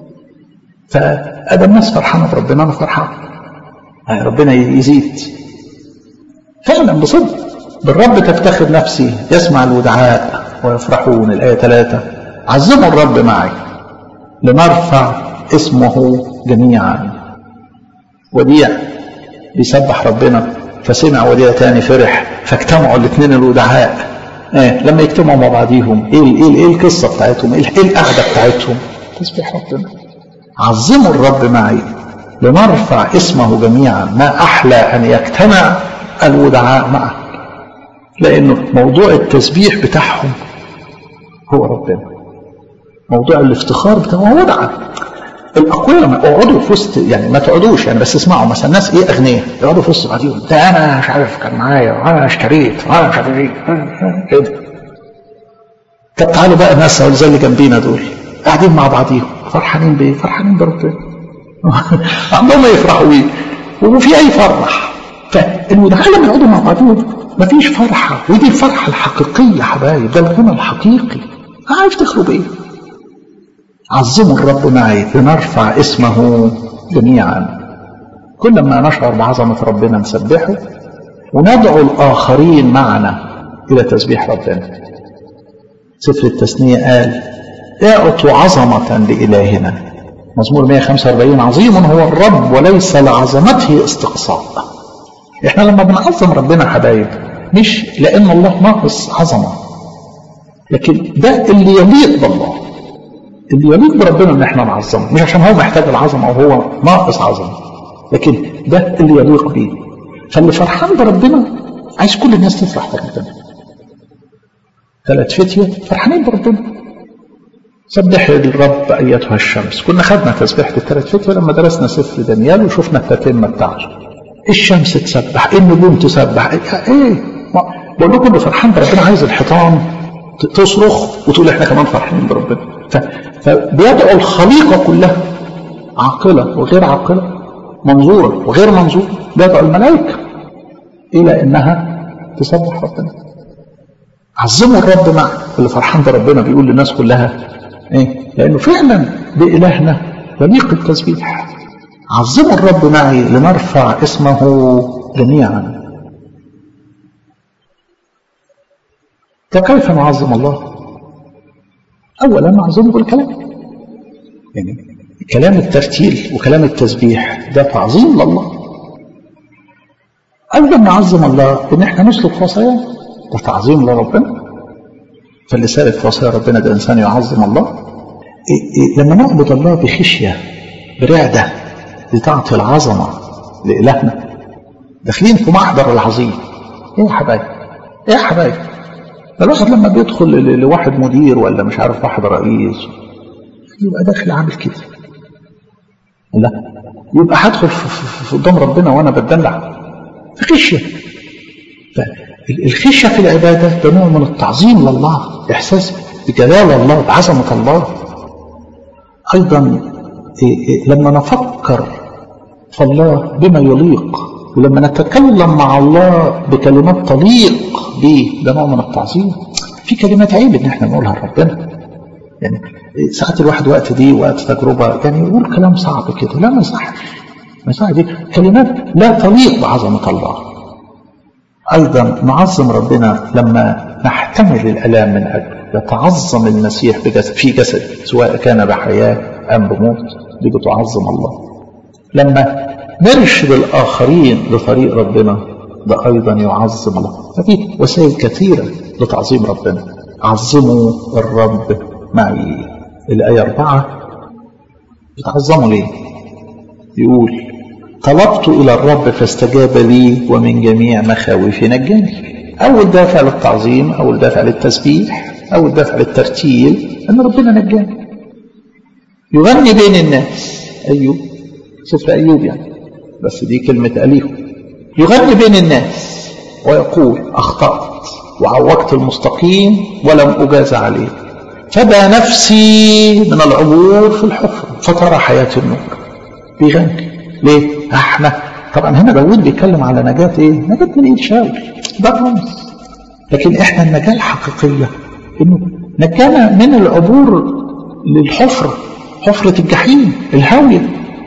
Speaker 1: فادم الناس فرحانه بربنا انا فرحان ربنا يزيد فعلا بصدق بالرب تفتخر نفسي يسمع الودعاء ويفرحون الآية ثلاثة عظموا الرب معي لنرفع اسمه جميعا وديع بيسبح ربنا فسمع وديع تاني فرح فاجتمعوا الاثنين الودعاء آه لما يجتمعوا مع بعضيهم ايه ايه ايه القصه بتاعتهم ايه القعده بتاعتهم تسبح ربنا عظموا الرب معي لنرفع اسمه جميعا ما احلى ان يجتمع الودعاء معه لانه موضوع التسبيح بتاعهم هو ربنا موضوع الافتخار بتاعه هو ودعاء الاقوياء ما اقعدوا في وسط يعني ما تقعدوش يعني بس اسمعوا مثلا ناس ايه اغنياء يقعدوا في وسط بعضيهم ده انا مش عارف كان معايا وانا اشتريت وانا مش عارف ايه كده طب تعالوا بقى ناس زي اللي جنبينا دول قاعدين مع بعضيهم فرحانين بايه؟ فرحانين بربنا عندهم يفرحوا بيه وفي اي فرح فالمدخله لما يقعدوا مع بعضهم مفيش فرحه ودي الفرحه الحقيقيه يا حبايب ده الغنى الحقيقي عارف تخرج بايه؟ عظموا الرب معي لنرفع اسمه جميعا كل ما نشعر بعظمة ربنا نسبحه وندعو الآخرين معنا إلى تسبيح ربنا سفر التثنية قال اعطوا عظمة لإلهنا مزمور 145 عظيم هو الرب وليس لعظمته استقصاء احنا لما بنعظم ربنا حبايب مش لأن الله ناقص عظمة لكن ده اللي يليق بالله اللي يليق بربنا ان احنا نعظمه مش عشان هو محتاج العظمه او هو ناقص عظمه لكن ده اللي يليق بيه فاللي فرحان بربنا عايز كل الناس تفرح بربنا ثلاث فتية فرحانين بربنا سبح الرب ايتها الشمس كنا خدنا تسبيحة الثلاث فتية لما درسنا سفر دانيال وشفنا التتمة بتاعته الشمس تسبح النجوم تسبح ايه بقول لكم اللي فرحان بربنا عايز الحيطان تصرخ وتقول احنا كمان فرحانين بربنا فبيدعو الخليقة كلها عاقلة وغير عاقلة منظورة وغير منظورة بيدعو الملائكة إلى إنها تسبح ربنا عظموا الرب معه اللي فرحان بربنا بيقول للناس كلها إيه؟ لأنه فعلا بإلهنا يليق التسبيح عظموا الرب معي لنرفع اسمه جميعا فكيف نعظم الله أولا نعظمه بالكلام يعني كلام الترتيل وكلام التسبيح ده تعظيم لله أيضا نعظم الله إن إحنا نسلك وصاياه ده تعظيم لربنا فاللي سالك في وصايا ربنا ده إنسان يعظم الله إيه إيه لما نعبد الله بخشية برعدة لتعطي العظمة لإلهنا داخلين في محضر العظيم إيه يا حبايب إيه يا حبايب الواحد لما بيدخل لواحد مدير ولا مش عارف واحد رئيس يبقى داخل عامل كده لا يبقى هدخل في قدام ربنا وانا بتدلع في خشيه فالخشيه في العباده ده نوع من التعظيم لله احساس بجلال الله بعظمه الله ايضا لما نفكر في الله بما يليق ولما نتكلم مع الله بكلمات تليق به ده نوع من التعظيم في كلمات عيب ان احنا نقولها لربنا يعني ساعات الواحد وقت دي وقت تجربة يعني يقول كلام صعب كده لا ما يصحش ما يصحش دي كلمات لا تليق بعظمة الله أيضا نعظم ربنا لما نحتمل الألام من أجله يتعظم المسيح بجسد في جسد سواء كان بحياة أم بموت دي بتعظم الله لما نرشد الآخرين لطريق ربنا ده أيضا يعظم الله ففي وسائل كثيرة لتعظيم ربنا عظموا الرب معي الآية أربعة بتعظموا ليه يقول طلبت إلى الرب فاستجاب لي ومن جميع مخاوفي نجاني أول دافع للتعظيم أول دافع للتسبيح أول دافع للترتيل أن ربنا نجاني يغني بين الناس أيوب سفر أيوب يعني بس دي كلمة أليه يغني بين الناس ويقول أخطأت وعوقت المستقيم ولم أجاز عليه فدى نفسي من العبور في الحفر فترى حياة النور بيغني ليه؟ احنا طبعا هنا داود بيتكلم على نجاة ايه؟ نجاة من ايد شاول ده رمز لكن احنا النجاة الحقيقية انه نجانا من العبور للحفرة حفرة الجحيم الهاوية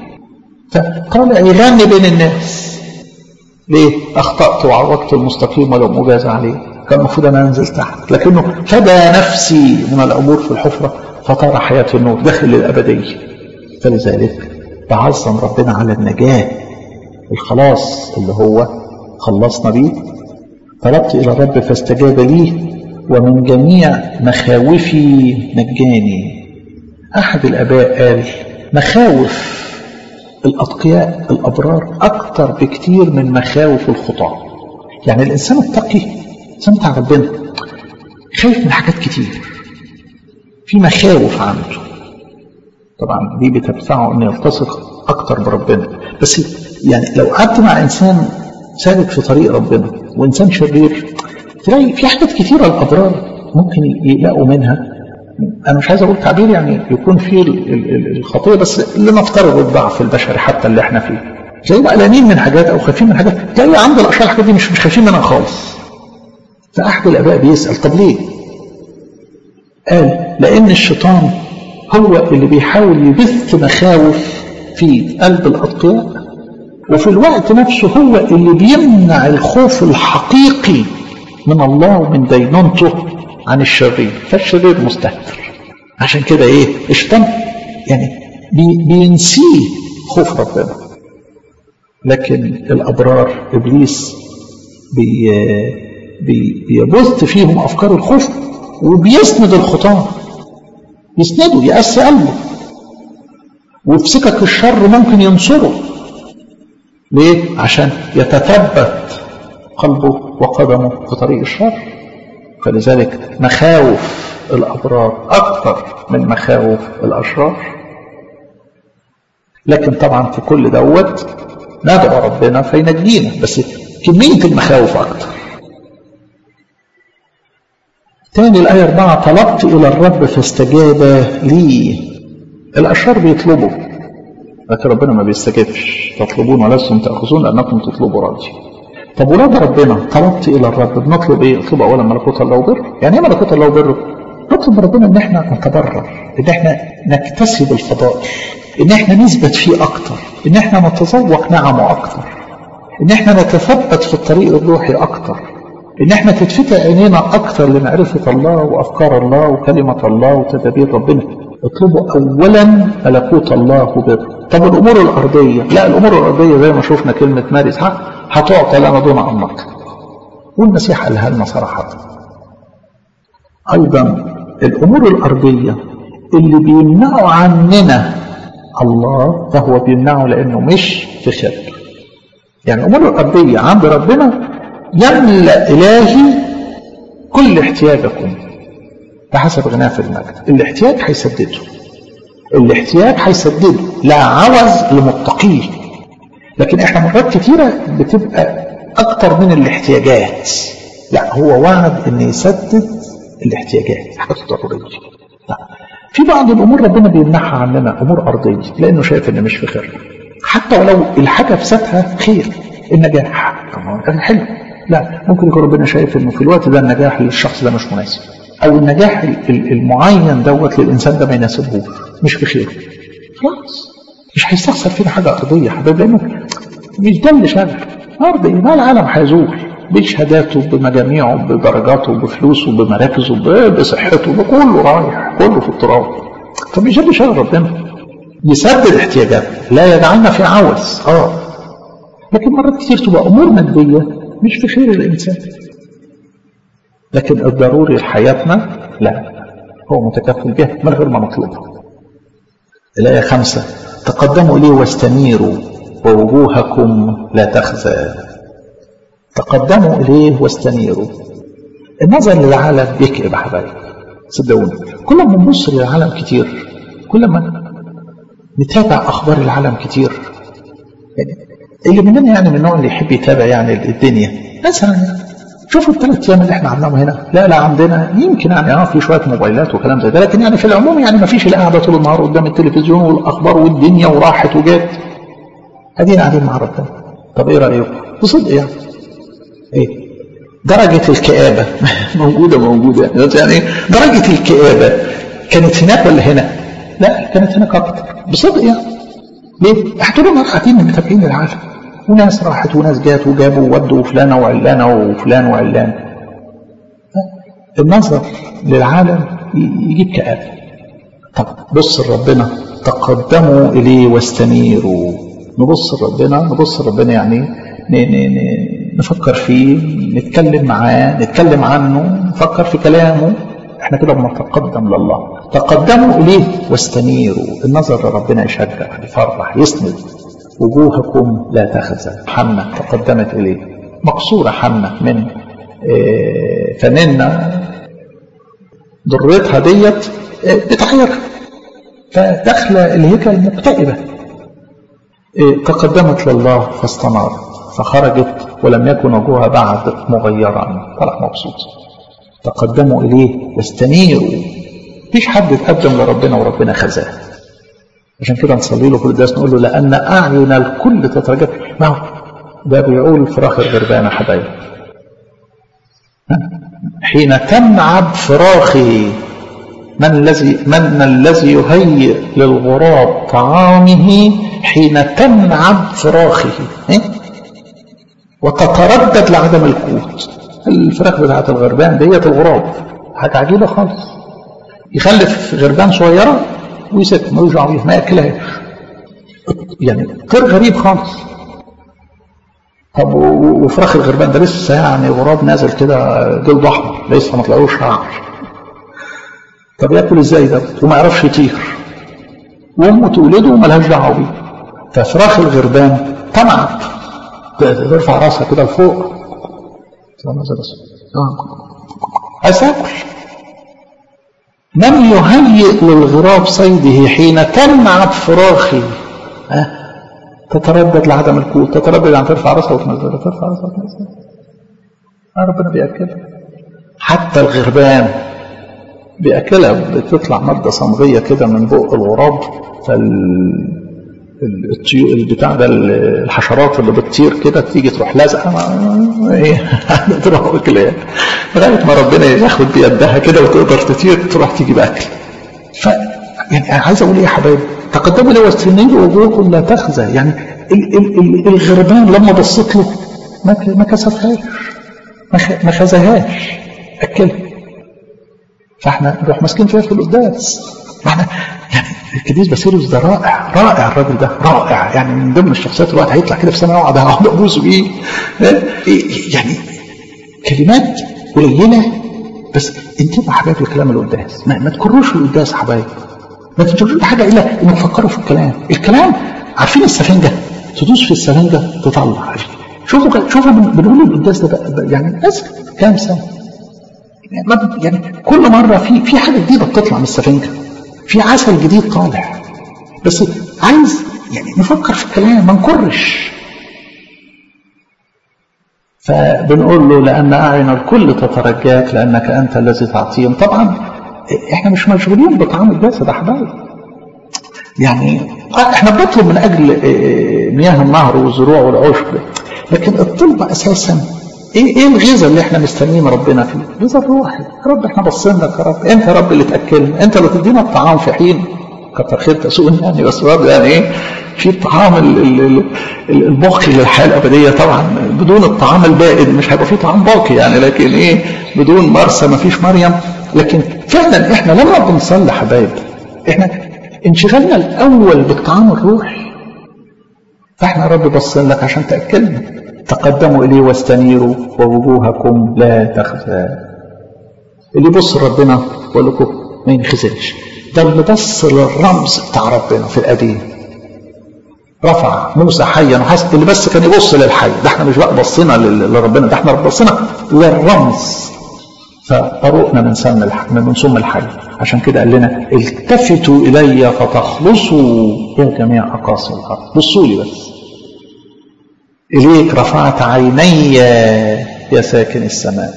Speaker 1: فطالع يغني بين الناس ليه؟ أخطأت وعوقت المستقيم ولم أجاز عليه كان المفروض أنا أنزل تحت لكنه فدى نفسي من العبور في الحفرة فطار حياة النور داخل الأبدية فلذلك بعظم ربنا على النجاة الخلاص اللي هو خلصنا بيه طلبت إلى الرب فاستجاب لي ومن جميع مخاوفي نجاني أحد الآباء قال مخاوف الأتقياء الأبرار أكثر بكتير من مخاوف الخطاة يعني الإنسان التقي الإنسان بتاع ربنا خايف من حاجات كتير في مخاوف عنده طبعا دي بتدفعه انه يلتصق اكتر بربنا بس يعني لو قعدت مع انسان سالك في طريق ربنا وانسان شرير تلاقي في حاجات كتيره الابرار ممكن يلاقوا منها انا مش عايز اقول تعبير يعني يكون فيه الخطيه بس لنفترض الضعف البشري حتى اللي احنا فيه تلاقيهم قلقانين من حاجات او خايفين من حاجات تلاقي عند الاشرار الحاجات دي مش مش خايفين منها خالص فاحد الاباء بيسال طب ليه؟ قال لان الشيطان هو اللي بيحاول يبث مخاوف في قلب الاتقياء وفي الوقت نفسه هو اللي بيمنع الخوف الحقيقي من الله ومن دينونته عن الشرير فالشرير مستهتر عشان كده ايه الشيطان يعني بي بينسيه خوف ربنا لكن الابرار ابليس بي بي بيبث فيهم افكار الخوف وبيسند الخطاه يسنده يقسي قلبه وفي سكك الشر ممكن ينصره ليه عشان يتثبت قلبه وقدمه في طريق الشر فلذلك مخاوف الأبرار أكثر من مخاوف الأشرار لكن طبعا في كل دوت ندعو ربنا فينجينا بس كمية المخاوف أكثر تاني الآية أربعة طلبت إلى الرب فاستجاب لي الأشرار بيطلبوا لكن ربنا ما بيستجبش تطلبون ولستم تأخذون لأنكم تطلبوا راضي طب ولاد ربنا طلبت إلى الرب بنطلب إيه؟ اطلب أولا ملكوت الله وبر يعني إيه ملكوت الله وبر؟ نطلب من ربنا إن إحنا نتبرر إن إحنا نكتسب الفضائل إن إحنا نثبت فيه أكتر إن إحنا نتذوق نعمه أكتر إن إحنا نتثبت في الطريق الروحي أكتر إن إحنا تتفتح عينينا أكتر لمعرفة الله وأفكار الله وكلمة الله وتدابير ربنا اطلبوا أولا ملكوت الله وبر طب الأمور الأرضية لا الأمور الأرضية زي ما شفنا كلمة مارس هتعطى لنا دون أن نطلب والمسيح قالها لنا صراحة أيضا الأمور الأرضية اللي بيمنعوا عننا الله فهو بيمنعه لأنه مش في خير يعني الأمور الأرضية عند ربنا يملأ إلهي كل احتياجكم بحسب غناه في المجد الاحتياج هيسدده الاحتياج هيسدده لا عوز لمتقيه لكن احنا مرات كتيرة بتبقى اكتر من الاحتياجات لا هو وعد ان يسدد الاحتياجات الحاجات الضرورية لا في بعض الامور ربنا بيمنعها عننا امور ارضية لانه شايف ان مش في خير حتى ولو الحاجة في ذاتها خير النجاح طبعا حلو لا ممكن يكون ربنا شايف انه في الوقت ده النجاح للشخص ده مش مناسب او النجاح المعين دوت للانسان ده ما يناسبهوش مش في خيره خلاص مش هيستخسر فينا حاجه ارضيه يا حبايبي لانه مش ده اللي شغل ارضي ما العالم هيزول بشهاداته بمجاميعه بدرجاته بفلوسه بمراكزه بصحته بكله رايح كله في التراب فمش ده اللي شغل ربنا يسدد احتياجاتنا لا يجعلنا في عوز اه لكن مرات كتير تبقى امور ماديه مش في خير الانسان لكن الضروري لحياتنا لا هو متكفل به من غير ما نطلبه الآية خمسة تقدموا إليه واستنيروا ووجوهكم لا تخزى تقدموا إليه واستنيروا النظر للعالم بيكئب يا حبايبي صدقوني كل ما نبص للعالم كتير كل ما نتابع أخبار العالم كتير يعني اللي مننا يعني من النوع اللي يحب يتابع يعني الدنيا مثلا يعني شوفوا الثلاث ايام اللي احنا عملناهم هنا لا لا عندنا يمكن يعني اه في شويه موبايلات وكلام زي ده لكن يعني في العموم يعني ما فيش القعده طول النهار قدام التلفزيون والاخبار والدنيا وراحت وجات ادينا قاعدين مع ربنا طب ايه رايكم؟ بصدق يعني ايه درجة الكآبة موجودة موجودة يعني درجة الكآبة كانت هناك ولا هنا؟ لا كانت هناك أكتر بصدق يعني ليه؟ احنا طول النهار قاعدين متابعين العالم وناس راحت وناس جات وجابوا وودوا فلانة وعلانة وفلان وعلان النظر للعالم يجيب كآبة طب بص لربنا تقدموا إليه واستنيروا نبص لربنا نبص لربنا يعني ن ن ن نفكر فيه نتكلم معاه نتكلم عنه نفكر في كلامه احنا كده بنتقدم لله تقدموا إليه واستنيروا النظر لربنا يشجع يفرح يسند وجوهكم لا تخزى حنة تقدمت إليه مقصورة حنة من فنانة ضرتها ديت بتعيرها فداخله الهيكل مكتئبه تقدمت لله فاستنارت فخرجت ولم يكن وجوهها بعد مغيرا طلع مبسوط تقدموا اليه واستنيروا مفيش حد اتقدم لربنا وربنا خزاه عشان كده نصلي له كل الناس نقول له لان اعين الكل تترجت ما هو ده بيقول فراخ الغربانه حبايب حين تنعب فراخي من الذي من الذي يهيئ للغراب طعامه حين تنعب فراخه وتتردد لعدم القوت الفراخ بتاعت الغربان ديت الغراب حاجه عجيبه خالص يخلف غربان صغيره ويسيبها ملوش دعوه بيها ما ياكلهاش يعني طير غريب خالص طب وفراخ الغربان ده لسه يعني غراب نازل كده جلد احمر لسه ما طلعوش شعر طب ياكل ازاي ده وما يعرفش يطير وامه تولده وملهاش دعوه بيه ففراخ الغربان تنعب ترفع راسها كده لفوق عايز تاكل من يهيئ للغراب صيده حين تنعب فراخي أه؟ تتردد لعدم القوت تتردد عن ترفع راسها وتنزلها ترفع راسها وتنزلها ربنا بياكلها حتى الغربان بياكلها بتطلع ماده صمغيه كده من بق الغراب فال الطيور البتاع ده الحشرات اللي بتطير كده تيجي تروح لازقه ايه تروح واكله لغايه ما ربنا ياخد بيدها كده وتقدر تطير تروح تيجي باكل ف يعني عايز اقول ايه يا حبايبي تقدموا لي واستنيوا وجوهكم لا تخزى يعني ال ال ال الغربان لما بصيت له ما ما كسفهاش ما خزهاش اكلها فاحنا نروح ماسكين فيها في القداس احنا يعني الكنيس باسيلوس ده رائع رائع الراجل ده رائع يعني من ضمن الشخصيات الواحد هيطلع كده في سنه يقعد هقعد ابوسه بيه يعني كلمات قليله بس انتبهوا حبايبي لكلام القداس ما, ما تكروش القداس يا حبايبي ما تنتبهوش بحاجه الا انك تفكروا في الكلام الكلام عارفين السفنجه تدوس في السفنجه تطلع شوفوا شوفوا بنقول القداس ده بقى يعني اسف كام سنه يعني كل مره في في حاجه جديده بتطلع من السفنجه في عسل جديد طالع بس عايز يعني نفكر في الكلام ما نكرش فبنقول له لأن أعين الكل تترجاك لأنك أنت الذي تعطيهم طبعا إحنا مش مشغولين بطعام الجسد يا حبايبي يعني إحنا بنطلب من أجل مياه النهر والزروع والعشب لكن الطلب أساسا ايه ايه الغذاء اللي احنا مستنيين ربنا فيه؟ غذاء الروحي، يا رب احنا باصين لك يا رب، انت يا رب اللي تاكلنا، انت اللي تدينا الطعام في حين كتر خير تسوقني يعني بس برضه يعني ايه في الطعام الباقي للحياه الابديه طبعا بدون الطعام البائد مش هيبقى في طعام باقي يعني لكن ايه بدون مرسى ما فيش مريم لكن فعلا احنا لما بنصلي حبايب احنا انشغلنا الاول بالطعام الروحي فاحنا يا رب باصين لك عشان تاكلنا تقدموا إليه واستنيروا ووجوهكم لا تخزى اللي يبص لربنا بقول لكم ما ينخزلش ده اللي بص للرمز بتاع ربنا في القديم رفع موسى حيا وحسب اللي بس كان يبص للحي ده احنا مش بقى بصينا لربنا ده احنا بصينا للرمز فطرقنا من سم الحي من سم الحي عشان كده قال لنا التفتوا الي فتخلصوا يا جميع اقاصي الارض بصوا لي بس إليك رفعت عيني يا ساكن السماء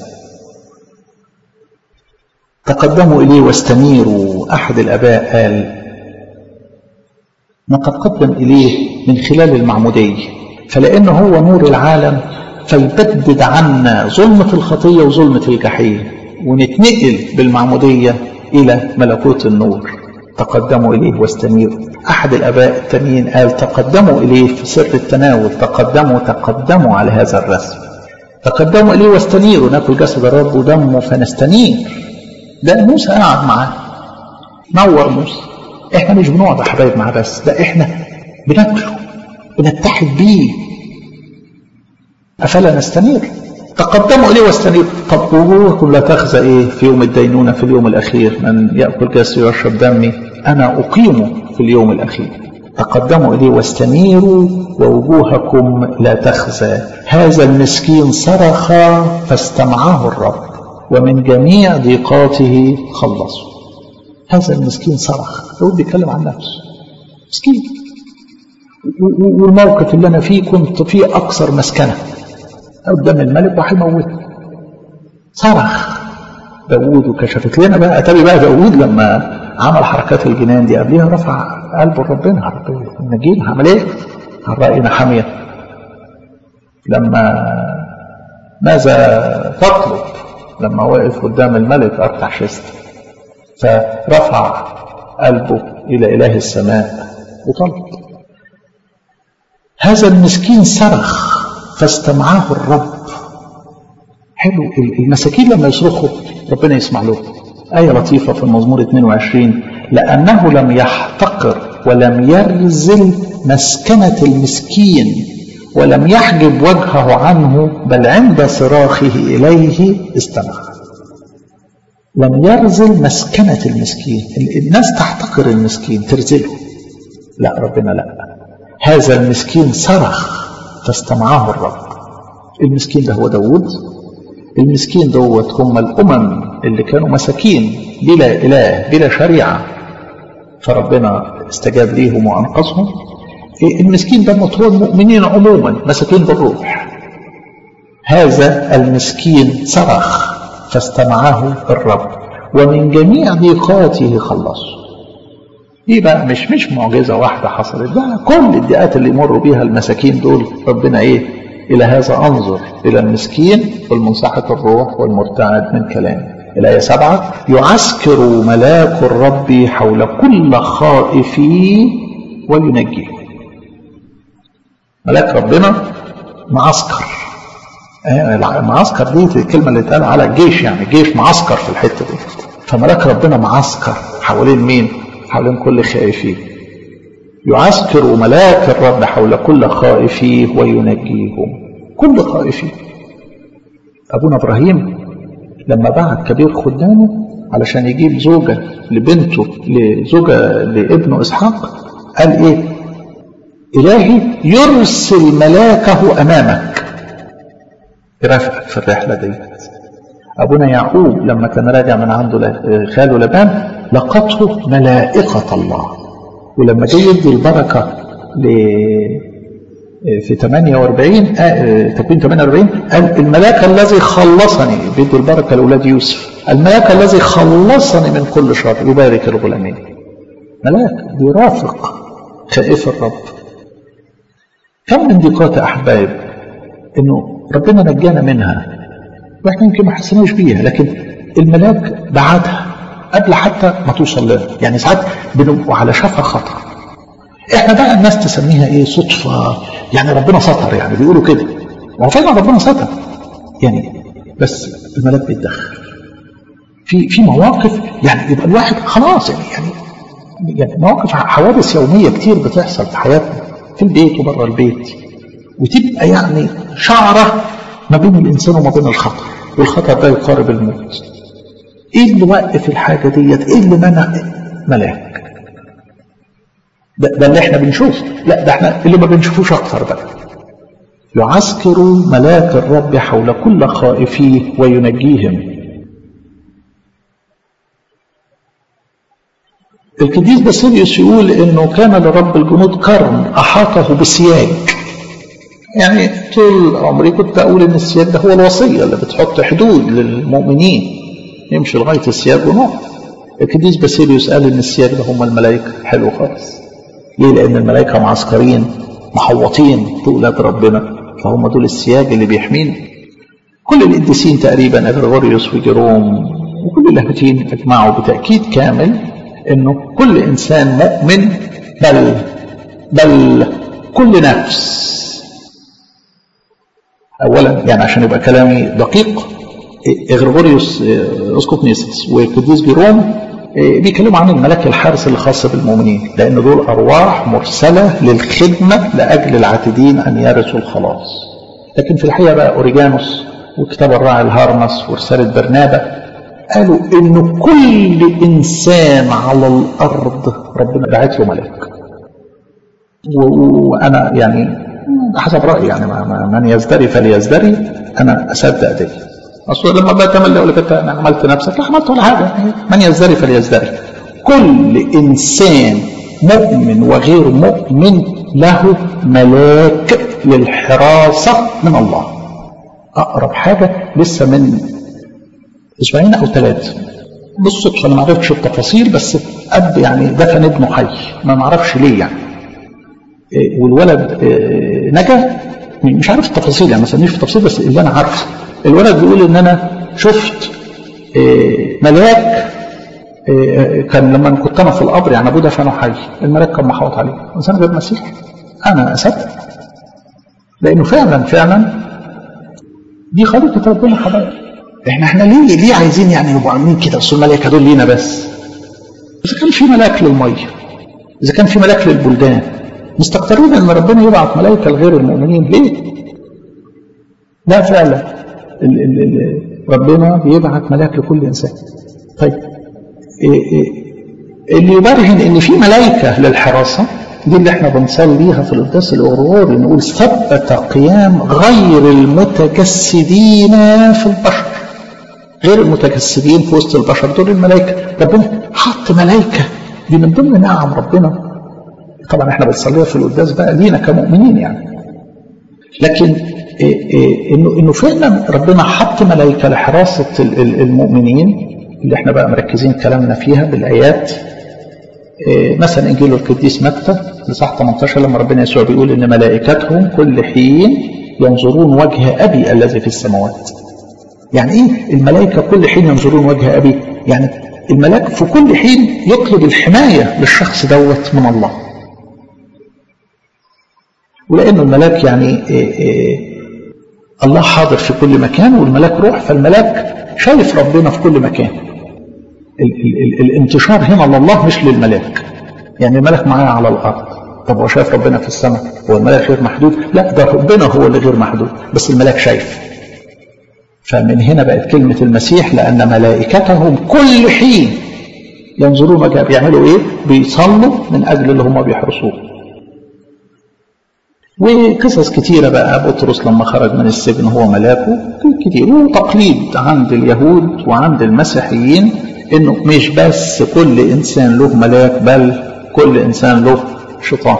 Speaker 1: تقدموا إليه واستنيروا أحد الأباء قال نتقدم إليه من خلال المعمودية فلأنه هو نور العالم فيبدد عنا ظلمة الخطية وظلمة الجحيم ونتنقل بالمعمودية إلى ملكوت النور تقدموا إليه واستنيروا أحد الآباء التانيين قال تقدموا إليه في سر التناول تقدموا تقدموا على هذا الرسم تقدموا إليه واستنيروا ناكل جسد الرب ودمه فنستنير ده موسى قاعد معاه نور موسى احنا مش بنقعد يا حبايب معاه بس ده احنا بناكله بنتحد بيه أفلا نستنير تقدموا إليه واستنيروا طب وجوهكم لا تخزى إيه في يوم الدينونة في اليوم الأخير من يأكل جسدي ويشرب دمي أنا أقيمه في اليوم الأخير تقدموا إليه واستنيروا ووجوهكم لا تخزى هذا المسكين صرخ فاستمعه الرب ومن جميع ضيقاته خلصوا هذا المسكين صرخ داود بيتكلم عن نفسه مسكين والموقف اللي انا فيه كنت فيه اكثر مسكنه قدام الملك وهيموتني صرخ داوود وكشفت لنا بقى اتاري بقى داوود لما عمل حركات الجنان دي قبليها رفع قلبه لربنا ربنا نجيب عمل ايه؟ عن رأينا حامية لما ماذا تطلب لما وقف قدام الملك أرتحشست فرفع قلبه إلى إله السماء وطلب هذا المسكين صرخ فاستمعه الرب حلو المساكين لما يصرخوا ربنا يسمع لهم آية لطيفة في المزمور 22 لأنه لم يحتقر ولم يرزل مسكنة المسكين ولم يحجب وجهه عنه بل عند صراخه إليه استمع لم يرزل مسكنة المسكين الناس تحتقر المسكين ترزله لا ربنا لا هذا المسكين صرخ فاستمعه الرب المسكين ده هو داود المسكين دوت هم الأمم اللي كانوا مساكين بلا إله بلا شريعة فربنا استجاب ليهم وأنقذهم المسكين ده هو المؤمنين عموما مساكين بالروح هذا المسكين صرخ فاستمعه الرب ومن جميع ضيقاته خلصه دي بقى مش مش معجزة واحدة حصلت ده كل الضيقات اللي يمروا بيها المساكين دول ربنا ايه إلى هذا أنظر إلى المسكين والمنسحق الروح والمرتعد من كلامه الآية سبعة يعسكر ملاك الرب حول كل خائفيه وينجيه ملاك ربنا معسكر معسكر دي الكلمة اللي اتقال على الجيش يعني جيش معسكر في الحتة دي فملاك ربنا معسكر حوالين مين حوالين كل خائفيه يعسكر ملاك الرب حول كل خائفيه وينجيهم كل خائفيه أبونا إبراهيم لما بعت كبير خدامه علشان يجيب زوجة لبنته لزوجة لابنه إسحاق قال إيه إلهي يرسل ملاكه أمامك يرافقك في الرحلة دي أبونا يعقوب لما كان راجع من عنده خاله لبان لقته ملائكة الله ولما جه يدي البركة ل في 48 تكوين 48 قال الملاك الذي خلصني بيدي البركة لأولاد يوسف الملاك الذي خلصني من كل شر يبارك الغلامين ملاك بيرافق خائف الرب كم من ضيقات أحباب إنه ربنا نجانا منها واحنا يمكن ما حسناش بيها لكن الملاك بعتها قبل حتى ما توصل لنا يعني ساعات بنبقوا على شفا خطر احنا بقى الناس تسميها ايه صدفة يعني ربنا ستر يعني بيقولوا كده وهو فعلا ربنا ستر يعني بس الملاك بيتدخل في في مواقف يعني يبقى الواحد خلاص يعني يعني يعني مواقف حوادث يومية كتير بتحصل في حياتنا في البيت وبره البيت وتبقى يعني شعرة ما بين الإنسان وما بين الخطر والخطر ده يقارب الموت ايه اللي وقف الحاجة ديت ايه اللي منع ملاك ده, ده اللي احنا بنشوفه لا ده احنا اللي ما بنشوفوش اكتر بقى يعسكر ملاك الرب حول كل خائفيه وينجيهم القديس باسيليوس يقول انه كان لرب الجنود قرن احاطه بسياج يعني طول عمري كنت اقول ان السياج ده هو الوصيه اللي بتحط حدود للمؤمنين يمشي لغايه السياج ونقف القديس باسيليوس قال ان السياج ده هم الملائكه حلو خالص ليه لان الملائكه معسكرين محوطين بأولاد ربنا فهم دول السياج اللي بيحمينا كل القديسين تقريبا اغريغوريوس وجيروم وكل اللاهوتيين اجمعوا بتاكيد كامل انه كل انسان مؤمن بل بل كل نفس اولا يعني عشان يبقى كلامي دقيق اغريغوريوس اسقف نيسس والقديس جيروم بيتكلموا عن الملاك الحارس الخاص بالمؤمنين لان دول ارواح مرسله للخدمه لاجل العاتدين ان يرثوا الخلاص لكن في الحقيقه بقى اوريجانوس وكتاب الراعي الهارمس ورساله برنابا قالوا ان كل انسان على الارض ربنا بعت له ملاك وانا يعني حسب رايي يعني من يزدري فليزدري انا اصدق دي اصل لما بتمل يقول لك انت عملت نفسك لا عملت ولا حاجه من يزدري فليزدري كل إنسان مؤمن وغير مؤمن له ملاك للحراسة من الله أقرب حاجة لسه من أسبوعين أو ثلاثة بالصدفة أنا ما عرفتش التفاصيل بس أب يعني دفن ابنه حي ما معرفش ليه يعني والولد نجا مش عارف التفاصيل يعني ما سميش في التفاصيل بس اللي أنا عارفه الولد بيقول إن أنا شفت ملاك كان لما كنت انا في القبر يعني ابوه دفنه حي الملاك كان محوط عليه انسان غير مسيح انا اصدق لانه فعلا فعلا دي خليقه ربنا حبايب احنا احنا ليه ليه عايزين يعني نبقى عاملين كده اصل الملائكه دول لينا بس اذا كان في ملاك للميه اذا كان في ملاك للبلدان مستكترين ان ربنا يبعث ملائكه لغير المؤمنين ليه؟ لا فعلا ال ال ال ربنا بيبعث ملاك لكل انسان طيب اللي يبرهن ان في ملائكه للحراسه دي اللي احنا بنصليها في القداس الاغروري نقول ثبت قيام غير المتجسدين في البشر غير المتجسدين في وسط البشر دول الملائكه ربنا حط ملائكه دي من ضمن نعم ربنا طبعا احنا بنصليها في القداس بقى لينا كمؤمنين يعني لكن إيه إيه انه انه فعلا ربنا حط ملائكه لحراسه المؤمنين اللي احنا بقى مركزين كلامنا فيها بالايات إيه مثلا انجيل القديس متى لصح 18 لما ربنا يسوع بيقول ان ملائكتهم كل حين ينظرون وجه ابي الذي في السماوات يعني ايه الملائكه كل حين ينظرون وجه ابي يعني الملاك في كل حين يطلب الحمايه للشخص دوت من الله ولانه الملاك يعني إيه إيه الله حاضر في كل مكان والملاك روح فالملاك شايف ربنا في كل مكان ال ال ال الانتشار هنا لله مش للملاك يعني الملاك معايا على الارض طب هو شايف ربنا في السماء هو الملاك غير محدود لا ده ربنا هو اللي غير محدود بس الملاك شايف فمن هنا بقت كلمة المسيح لأن ملائكتهم كل حين ينظرون وجهه بيعملوا ايه بيصلوا من أجل اللي هم بيحرسوه وقصص كتيرة بقى بطرس لما خرج من السجن هو ملاكه كتير وتقليد عند اليهود وعند المسيحيين انه مش بس كل انسان له ملاك بل كل انسان له شيطان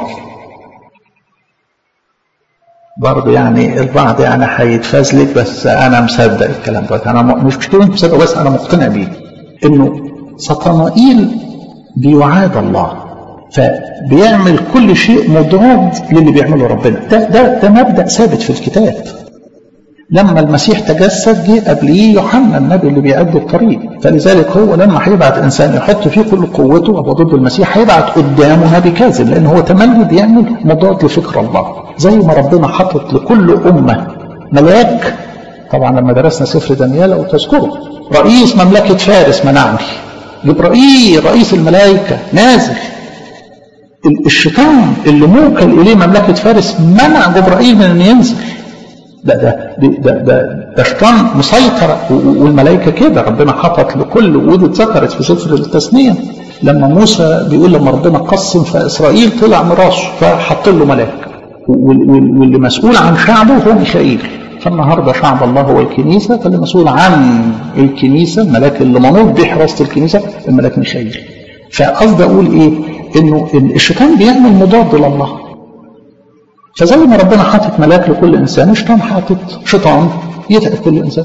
Speaker 1: برضه يعني البعض يعني هيتفزلك بس انا مصدق الكلام ده انا مش مش كده مصدق بس انا مقتنع بيه انه سطنائيل بيعاد الله فبيعمل كل شيء مضاد للي بيعمله ربنا ده ده ده مبدا ثابت في الكتاب لما المسيح تجسد جه قبليه يوحنا النبي اللي بيأدي الطريق فلذلك هو لما هيبعت انسان يحط فيه كل قوته هو ضد المسيح هيبعت قدامه نبي كاذب لان هو تملي بيعمل مضاد لفكر الله زي ما ربنا حطت لكل امه ملاك طبعا لما درسنا سفر دانيال او تذكروا رئيس مملكه فارس منعني جبرائيل رئيس الملائكه نازل الشيطان اللي موكل اليه مملكه فارس منع جبرائيل من ان ينزل ده ده ده ده, ده شيطان مسيطر والملائكه كده ربنا حطت لكل ودي اتذكرت في سفر التثنيه لما موسى بيقول لما ربنا قسم فاسرائيل طلع من راسه فحط له ملاك واللي مسؤول عن شعبه هو ميخائيل فالنهارده شعب الله هو الكنيسه فاللي مسؤول عن الكنيسه الملاك اللي منوط بحراسه الكنيسه الملاك ميخائيل فقصدي اقول ايه؟ انه الشيطان بيعمل مضاد لله فزي ما ربنا حاطط ملاك لكل انسان الشيطان حاطط شيطان يتعب كل انسان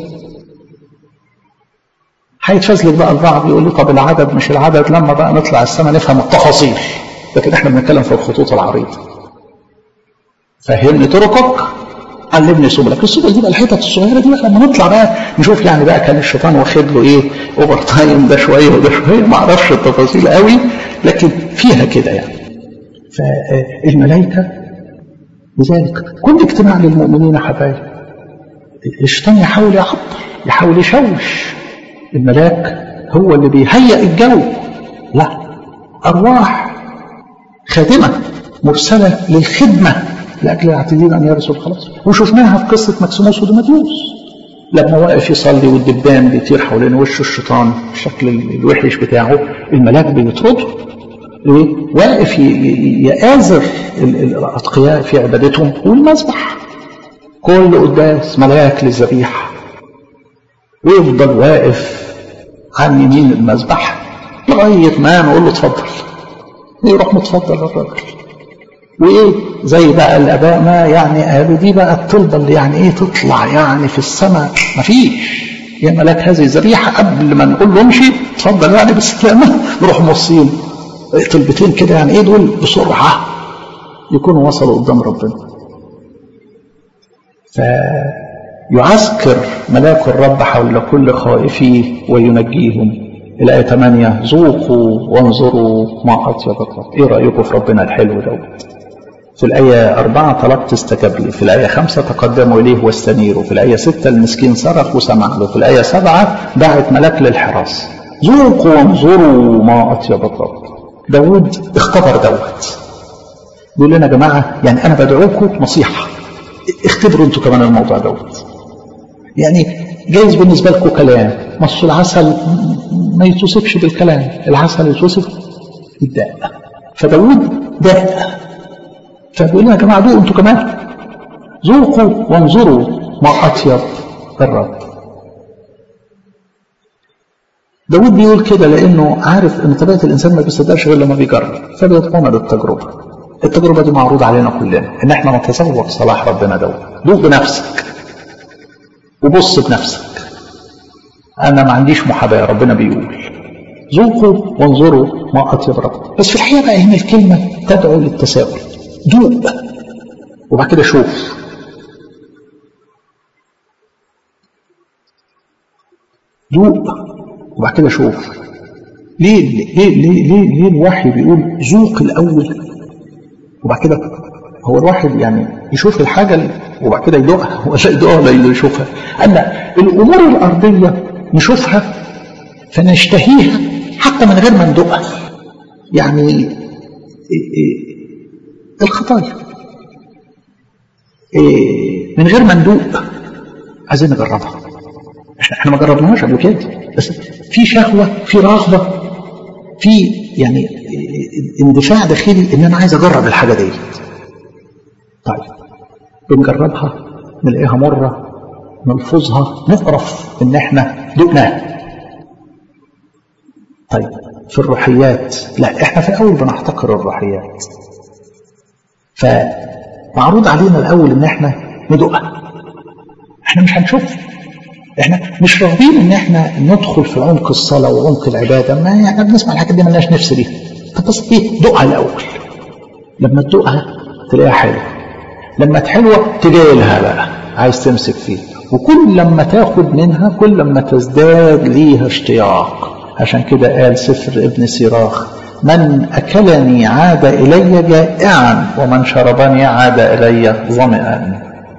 Speaker 1: هيتفزلك بقى البعض يقول لي طب العدد مش العدد لما بقى نطلع السماء نفهم التفاصيل لكن احنا بنتكلم في الخطوط العريضه فهمني طرقك علمني سبلك السبل دي بقى الحتت الصغيره دي بقى لما نطلع بقى نشوف يعني بقى كان الشيطان واخد له ايه اوفر تايم ده شويه وده شويه ما اعرفش التفاصيل قوي لكن فيها كده يعني فالملائكه لذلك كل اجتماع للمؤمنين حبايب الشيطان يحاول يعطل يحاول يشوش الملاك هو اللي بيهيئ الجو لا ارواح خادمه مرسله للخدمه لاجل العاتدين ان يرثوا الخلاص وشفناها في قصه مكسيموس وديماتيوس لما واقف يصلي والدبان بيطير حوالين وش الشيطان الشكل الوحش بتاعه الملاك بيطرده ليه؟ واقف يآزر الأتقياء في عبادتهم والمذبح كل قداس ملاك للذبيحة ويفضل واقف عن يمين المذبح لغايه ما نقول له اتفضل يروح متفضل الراجل وايه زي بقى الاباء ما يعني قالوا دي بقى الطلبه اللي يعني ايه تطلع يعني في السماء مفيش يا ملاك هذه ذريحه قبل ما نقول له امشي اتفضل يعني بالسلامه نروح موصين طلبتين كده يعني ايه دول بسرعه يكونوا وصلوا قدام ربنا فيعسكر ملاك الرب حول كل خائفيه وينجيهم الآية 8 ذوقوا وانظروا ما أطيب الرب إيه رأيكم في ربنا الحلو دوت في الآية أربعة طلبت استجاب لي في الآية خمسة تقدموا إليه واستنيروا في الآية ستة المسكين صرخ وسمع له في الآية سبعة دعت ملاك للحراسة ذوقوا وانظروا ما أطيب الرب داود اختبر دوت بيقول لنا يا جماعة يعني أنا بدعوكم نصيحة اختبروا انتوا كمان الموضوع دوت يعني جايز بالنسبة لكم كلام مص العسل ما يتوصفش بالكلام العسل يتوصف بالداء فداود داء فبيقول لنا يا جماعة ذوقوا انتوا كمان ذوقوا وانظروا ما أطيب الرب داود بيقول كده لأنه عارف أن طبيعة الإنسان ما بيصدقش غير لما بيجرب فبيتقوم للتجربة التجربة دي معروضة علينا كلنا إن إحنا نتذوق صلاح ربنا دوت دوق بنفسك وبص بنفسك أنا ما عنديش محاباة ربنا بيقول ذوقوا وانظروا ما أطيب رب بس في الحقيقة بقى هنا الكلمة تدعو للتساؤل دوق وبعد كده شوف دوق وبعد كده شوف ليه ليه ليه ليه, ليه الوحي بيقول ذوق الأول وبعد كده هو الواحد يعني يشوف الحاجة وبعد كده يدوقها ولا يدوقها ولا يشوفها أما الأمور الأرضية نشوفها فنشتهيها حتى من غير ما ندوقها يعني الخطايا من غير ما ندوق عايزين نجربها احنا ما جربناهاش قبل كده بس في شهوة في رغبة في يعني اندفاع داخلي ان انا عايز اجرب الحاجة دي طيب بنجربها نلاقيها مرة نلفظها نقرف ان احنا دقناها طيب في الروحيات لا احنا في الاول بنحتقر الروحيات فمعروض علينا الاول ان احنا ندقها احنا مش هنشوف احنا مش راغبين ان احنا ندخل في عمق الصلاه وعمق العباده ما احنا بنسمع الحاجات دي مالناش نفس ليها طب بس ايه دقها الاول لما تدوقها تلاقيها حلوه لما تحلوه تجاهلها بقى عايز تمسك فيه وكل لما تاخد منها كل لما تزداد ليها اشتياق عشان كده قال سفر ابن سيراخ من أكلني عاد إلي جائعا ومن شربني عاد إلي ظمئا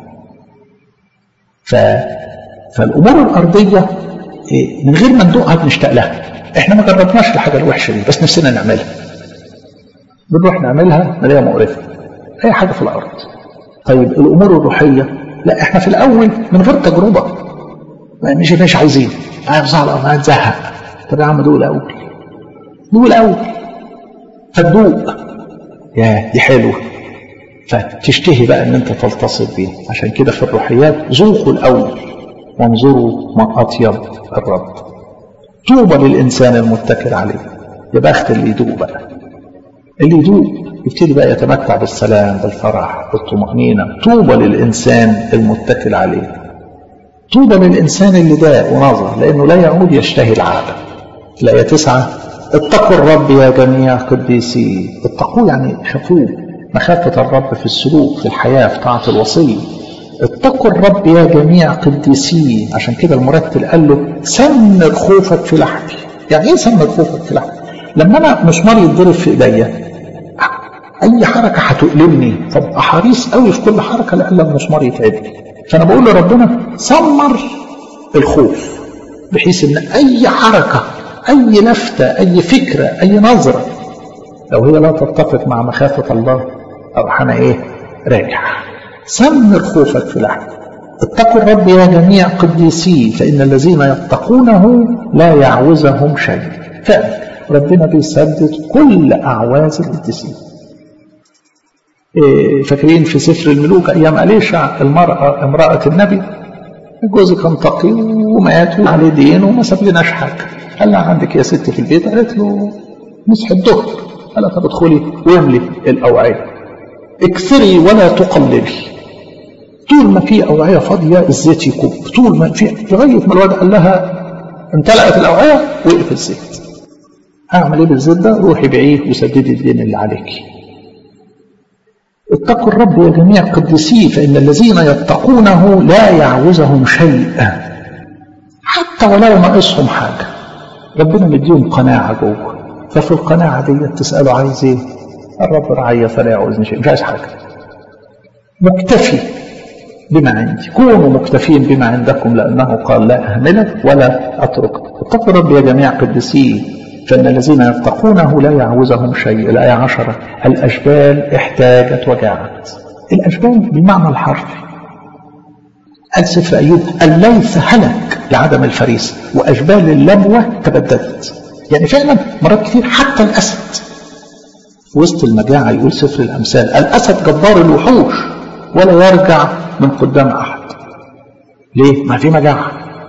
Speaker 1: ف... فالأمور الأرضية من غير ما ندوقها بنشتاق لها احنا ما جربناش الحاجة الوحشة دي بس نفسنا نعملها بنروح نعملها نلاقيها مقرفة أي حاجة في الأرض طيب الأمور الروحية لا احنا في الأول من غير تجربة مش مش عايزين عايز على هتزهق طب يا عم دوق الأول دوق الأول فتدوق يا دي حلوة فتشتهي بقى ان انت تلتصق بيه عشان كده في الروحيات ذوقوا الأول وانظروا ما أطيب الرب طوبى للإنسان المتكل عليه يا بخت اللي يدوق بقى اللي يدوق يبتدي بقى يتمتع بالسلام بالفرح بالطمأنينة طوبى للإنسان المتكل عليه طوبى للإنسان اللي داء ونظر لأنه لا يعود يشتهي العالم الآية تسعة اتقوا الرب يا جميع قديسي اتقوا يعني خافوه مخافة الرب في السلوك في الحياة في طاعة الوصية اتقوا الرب يا جميع قديسي عشان كده المرتل قال له سمر خوفك في لحمي يعني ايه سمر خوفك في لحمي لما انا مسمار يتضرب في ايديا اي حركه هتؤلمني فابقى حريص قوي في كل حركه لألا المسمار يتعبني فانا بقول لربنا سمر الخوف بحيث ان اي حركه اي لفته اي فكره اي نظره لو هي لا تتفق مع مخافه الله اروح انا ايه راجع سمر خوفك في لحم اتقوا الرب يا جميع قديسيه فإن الذين يتقونه لا يعوزهم شيء فعلا ربنا بيسدد كل أعواز القديسين إيه فاكرين في سفر الملوك أيام أليشع المرأة امرأة النبي جوزي كان تقي ومات وعليه دين وما ساب لناش حاجة قال لها عندك يا ست في البيت قالت له مسح الظهر قال لها طب ادخلي واملي الاوعيه اكثري ولا تقللي طول ما في اوعيه فاضيه الزيت يكب طول ما في لغايه ما الواد قال لها امتلأت الاوعيه وقف الزيت اعمل ايه بالزيت ده روحي بيعيه وسددي الدين اللي عليكي اتقوا الرب يا جميع قدسيه فإن الذين يتقونه لا يعوزهم شيء حتى ولو ناقصهم حاجة ربنا مديهم قناعة جوه ففي القناعة دي تسأله عايز ايه الرب رعية فلا يعوزني شيء مش عايز حاجة مكتفي بما عندي كونوا مكتفين بما عندكم لأنه قال لا أهملك ولا أتركك اتقوا الرب يا جميع قدسيه فإن الذين يتقونه لا يعوزهم شيء الآية عشرة الأشبال احتاجت وجاعت الأشبال بالمعنى الحرفي قال سفر أيوب الليث هلك لعدم الفريسة وأشبال اللبوة تبددت يعني فعلا مرات كتير حتى الأسد وسط المجاعة يقول سفر الأمثال الأسد جبار الوحوش ولا يرجع من قدام أحد ليه؟ ما في مجاعة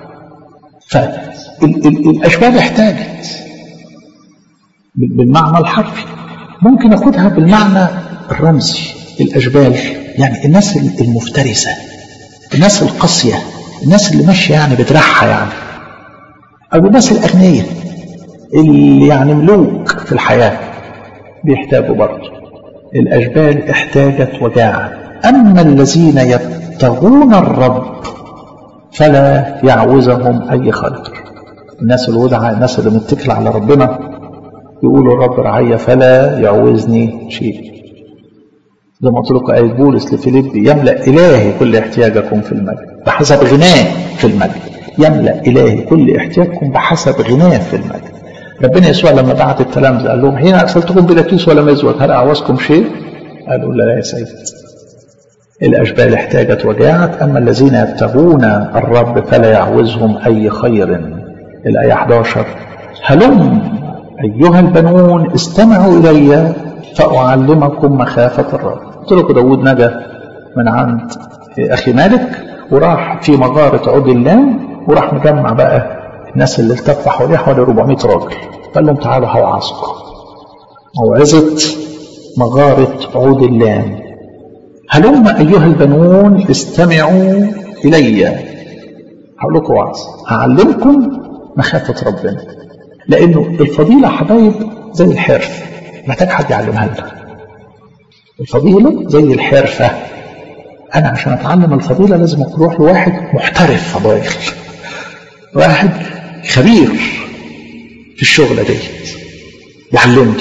Speaker 1: فالأشبال احتاجت بالمعنى الحرفي ممكن أخدها بالمعنى الرمزي الأشبال يعني الناس المفترسة الناس القاسية الناس اللي ماشية يعني بدراعها يعني أو الناس الأغنياء اللي يعني ملوك في الحياة بيحتاجوا برضه الأشبال احتاجت وجاعت أما الذين يبتغون الرب فلا يعوزهم أي خير الناس الودعة الناس اللي متكلة على ربنا يقولوا الرب رعية فلا يعوزني شيء زي ما قلت لكم آية بولس لفيليب يملأ إلهي كل احتياجكم في المجد بحسب غناه في المجد يملأ إلهي كل احتياجكم بحسب غناه في المجد ربنا يسوع لما بعت التلامذة قال لهم حين أرسلتكم بلا كيس ولا مزود هل أعوزكم شيء؟ قالوا لا يا سيد الأشبال احتاجت وجاعت أما الذين يبتغون الرب فلا يعوزهم أي خير الآية 11 هلم أيها البنون استمعوا إلي فأعلمكم مخافة الرب قلت لكم داود نجا من عند أخي مالك وراح في مغارة عود اللام وراح مجمع بقى الناس اللي التفوا حواليه حوالي 400 راجل قال لهم تعالوا هوعظكم موعظة مغارة عود اللام هلم أيها البنون استمعوا إلي هقول لكم وعظ هعلمكم مخافة ربنا لأنه الفضيلة حبايب زي الحرف محتاج حد يعلمها لنا الفضيلة زي الحرفة أنا عشان أتعلم الفضيلة لازم أروح لواحد محترف فضائل واحد خبير في الشغلة دي يعلمني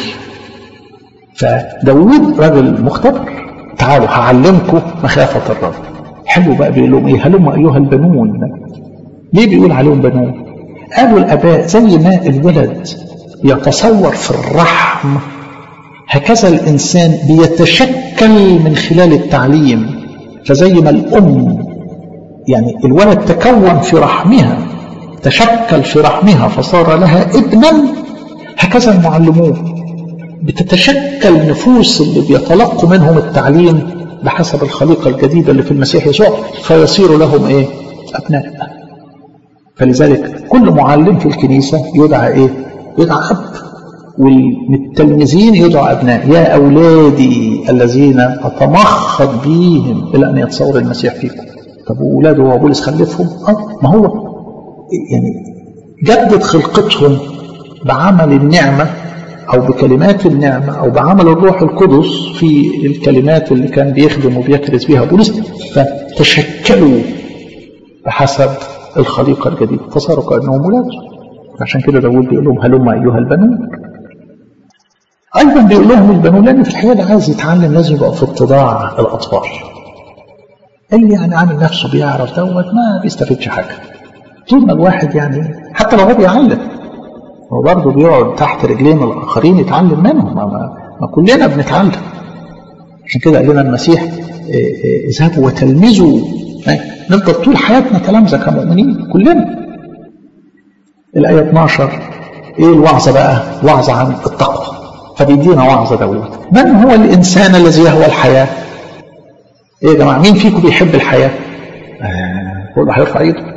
Speaker 1: فداود راجل مختبر تعالوا هعلمكم مخافة الرب حلو بقى بيقول لهم ايه هلم ايها البنون ليه بيقول عليهم بنون قالوا الاباء زي ما الولد يتصور في الرحم هكذا الانسان بيتشكل من خلال التعليم فزي ما الام يعني الولد تكون في رحمها تشكل في رحمها فصار لها ابنا هكذا المعلمون بتتشكل نفوس اللي بيتلقوا منهم التعليم بحسب الخليقة الجديدة اللي في المسيح يسوع فيصير لهم ايه ابناء فلذلك كل معلم في الكنيسة يدعى ايه يدعى اب والتلميذين يدعوا ابناء يا اولادي الذين اتمخض بيهم الى ان يتصور المسيح فيكم طب واولاده هو بولس خلفهم اه ما هو يعني جدد خلقتهم بعمل النعمه أو بكلمات النعمة أو بعمل الروح القدس في الكلمات اللي كان بيخدم وبيكرس بها بولس فتشكلوا بحسب الخليقة الجديدة فصاروا كأنهم ولاد عشان كده داود بيقول لهم هلم أيها البنون أيضا بيقول لهم البنون لأن في الحقيقة اللي عايز يتعلم لازم يبقى في اتضاع الأطفال اللي يعني عامل نفسه بيعرف دوت ما بيستفيدش حاجة طول ما الواحد يعني حتى لو هو بيعلم هو برضه بيقعد تحت رجلين الآخرين يتعلم منهم ما, ما, ما كلنا بنتعلم عشان كده قال لنا المسيح اذهبوا وتلمذوا نفضل طول حياتنا تلامذة كمؤمنين كلنا الآية 12 إيه الوعظة بقى؟ وعظة عن التقوى فبيدينا وعظة داود من هو الإنسان الذي يهوى الحياة؟ إيه يا جماعة مين فيكم بيحب الحياة؟ آه كله هيرفع إيده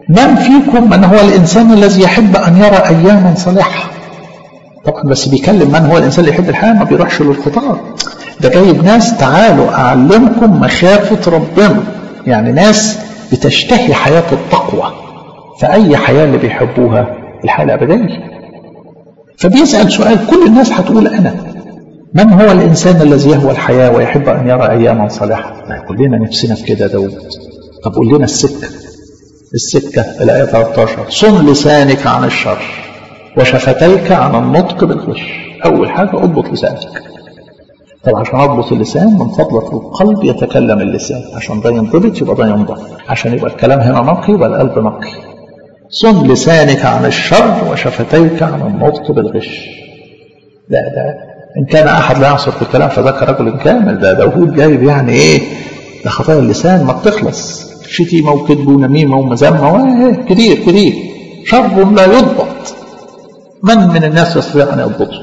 Speaker 1: من فيكم من هو الإنسان الذي يحب أن يرى أياما صالحة طبعا بس بيكلم من هو الإنسان اللي يحب الحياة ما بيروحش للخطاب ده جايب ناس تعالوا أعلمكم مخافة ربنا يعني ناس بتشتهي حياة التقوى فأي حياة اللي بيحبوها الحياة الأبدية فبيسأل سؤال كل الناس هتقول أنا من هو الإنسان الذي يهوى الحياة ويحب أن يرى أياما صالحة كلنا نفسنا في كده داود طب قول لنا السكة السكة الآية 13 صن لسانك عن الشر وشفتيك عن النطق بالغش أول حاجة اضبط لسانك طب عشان اضبط اللسان من فضلة القلب يتكلم اللسان عشان ده ينضبط يبقى ده ينضبط عشان يبقى الكلام هنا نقي يبقى القلب نقي صن لسانك عن الشر وشفتيك عن النطق بالغش لا ده إن كان أحد لا يعصر في الكلام فذاك رجل كامل ده داوود جايب يعني إيه ده خطايا اللسان ما بتخلص شتيمة وكذب ونميمة ومذمة كتير كتير شر لا يضبط من من الناس يستطيع أن يضبطه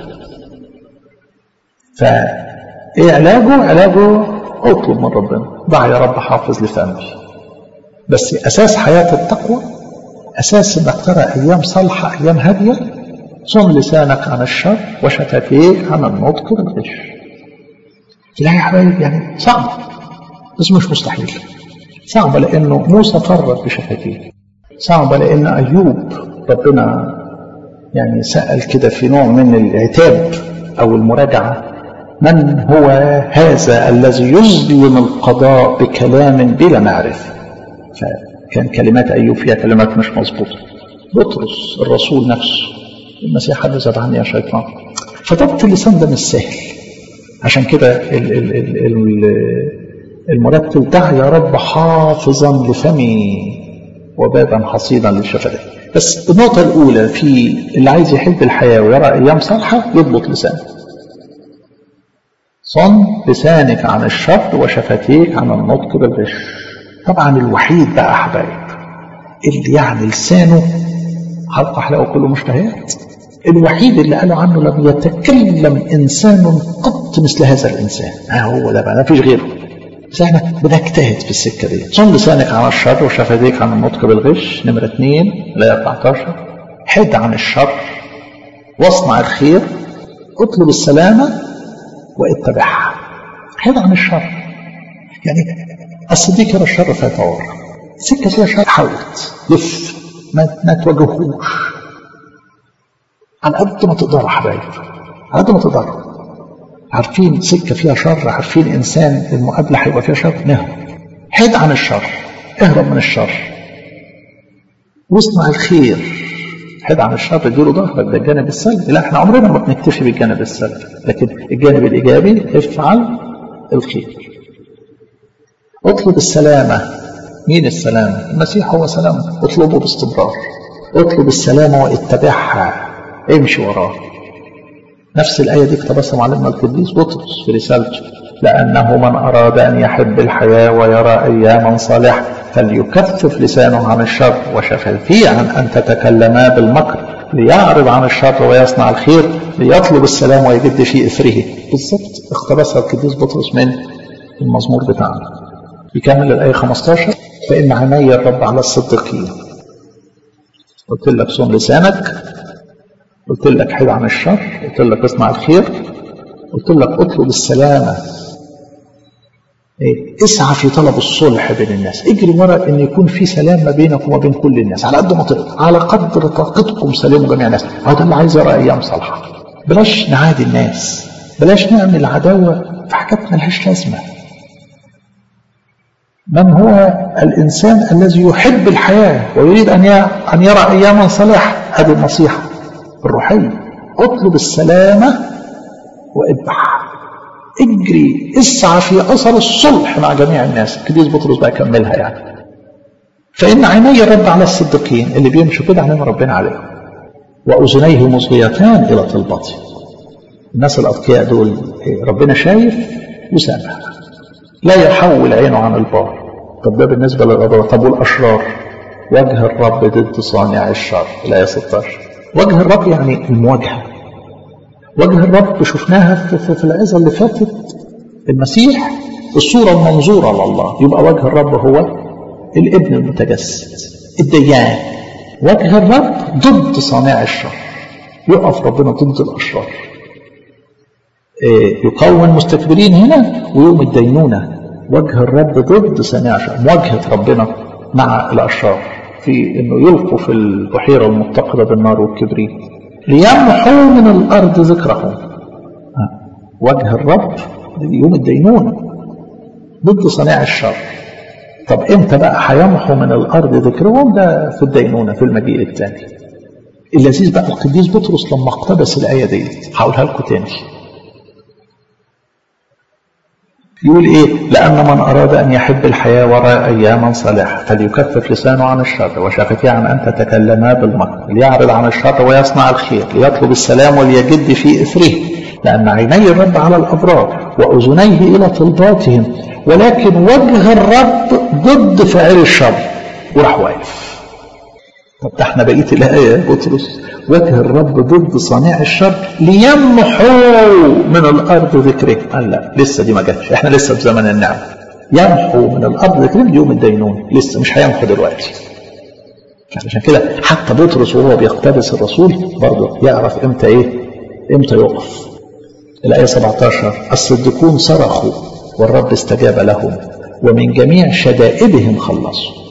Speaker 1: فإيه علاجه علاجه اطلب من ربنا ضع يا رب حافظ لفمي بس أساس حياة التقوى أساس إنك ترى أيام صالحة أيام هادية صن لسانك عن الشر وشفتيك عن النطق بالغش تلاقي يا حبايب يعني صعبة بس مش مستحيل صعبة لأنه موسى فرط بشفتيه صعبة لأن أيوب ربنا يعني سأل كده في نوع من العتاب أو المراجعة من هو هذا الذي يظلم القضاء بكلام بلا معرفة فكان كلمات أيوب فيها كلمات مش مظبوطة بطرس الرسول نفسه المسيح حدث عني يا شيطان فضبط اللسان ده مش سهل عشان كده ال ال ال ال المرتب دع يا رب حافظا لفمي وبابا حصيدا للشفتين بس النقطة الأولى في اللي عايز يحب الحياة ويرى أيام صالحة يضبط لسانه صن لسانك عن الشر وشفتيك عن النطق بالغش طبعا الوحيد بقى أحبايب اللي يعني لسانه حلقة حلقة كله مشتهيات الوحيد اللي قالوا عنه لم يتكلم إنسان قط مثل هذا الإنسان ها هو ده بقى ما فيش غيره بس احنا بنجتهد في السكة دي صن لسانك عن الشر وشفتيك عن النطق بالغش نمرة اثنين لا 14 حد عن الشر واصنع الخير اطلب السلامة واتبعها حد عن الشر يعني الصديق يرى الشر فيتورع سكة فيها شر حاولت لف ما, ما تواجهوش على قد ما تقدروا حبايب على قد ما تقدروا عارفين سكة فيها شر عارفين إنسان المقابلة هيبقى فيها شر نهرب حد عن الشر اهرب من الشر واصنع الخير حد عن الشر اديله ظهرك ده الجانب السلبي لا احنا عمرنا ما بنكتفي بالجانب السلبي لكن الجانب الإيجابي افعل الخير اطلب السلامة مين السلامة المسيح هو سلام اطلبه باستمرار اطلب السلامة واتبعها امشي وراه نفس الآية دي اقتبسها معلمنا القديس بطرس في رسالته لأنه من أراد أن يحب الحياة ويرى أياما صالحة فليكفف لسانه عن الشر وشفتيه عن أن تتكلما بالمكر ليعرض عن الشر ويصنع الخير ليطلب السلام ويجد في إثره بالضبط اقتبسها القديس بطرس من المزمور بتاعنا يكمل الآية 15 فإن عيني الرب على الصديقين قلت لك صون لسانك قلت لك حد عن الشر قلت لك اصنع الخير قلت لك اطلب السلامة إيه؟ اسعى في طلب الصلح بين الناس اجري ورا ان يكون في سلام ما بينك وما بين كل الناس على قد ما تقدر على قدر طاقتكم سلموا جميع الناس هذا اللي عايز يرى ايام صالحه بلاش نعادي الناس بلاش نعمل عداوه في حاجات ملهاش لازمه من هو الانسان الذي يحب الحياه ويريد ان ان يرى اياما صالحه هذه النصيحه الروحيه اطلب السلامه واتبعها اجري اسعى في اثر الصلح مع جميع الناس القديس بطرس بقى يكملها يعني فان عيني الرب على الصديقين اللي بيمشوا كده عينين ربنا عليهم واذنيه مصغيتان الى طلبته الناس الاتقياء دول ربنا شايف وسامع لا يحول عينه عن البار طب ده بالنسبه للابرار طب والاشرار وجه الرب ضد صانع الشر الايه 16 وجه الرب يعني المواجهه وجه الرب شفناها في, في, في العظة اللي فاتت المسيح الصورة المنظورة لله يبقى وجه الرب هو الابن المتجسد الديان وجه الرب ضد صانع الشر يقف ربنا ضد الأشرار يقوم مستكبرين هنا ويوم الدينونة وجه الرب ضد صانع الشر مواجهة ربنا مع الأشرار في انه يلقوا في البحيرة المتقدة بالنار والكبريت ليمحوا من الارض ذكرهم وجه الرب يوم الدينونة ضد صناع الشر طب امتى بقى هيمحوا من الارض ذكرهم ده في الدينونة في المجيء الثاني اللذيذ بقى القديس بطرس لما اقتبس الآية دي هقولها لكم تاني يقول ايه لان من اراد ان يحب الحياه وراء اياما صالحه فليكفف لسانه عن الشر وشفتيه عن ان تتكلما بالمكر ليعرض عن الشر ويصنع الخير ليطلب السلام وليجد في اثره لان عيني الرب على الابرار واذنيه الى طلباتهم ولكن وجه الرب ضد فاعل الشر وراح واقف طب ده احنا بقيه الايه يا بطرس وجه الرب ضد صانع الشر ليمحوا من الارض ذكره قال لا لسه دي ما جاتش احنا لسه في زمن النعمه يمحوا من الارض ذكره يوم الدينون لسه مش هيمحوا دلوقتي عشان كده حتى بطرس وهو بيقتبس الرسول برضه يعرف امتى ايه امتى يقف الايه 17 الصديقون صرخوا والرب استجاب لهم ومن جميع شدائدهم خلصوا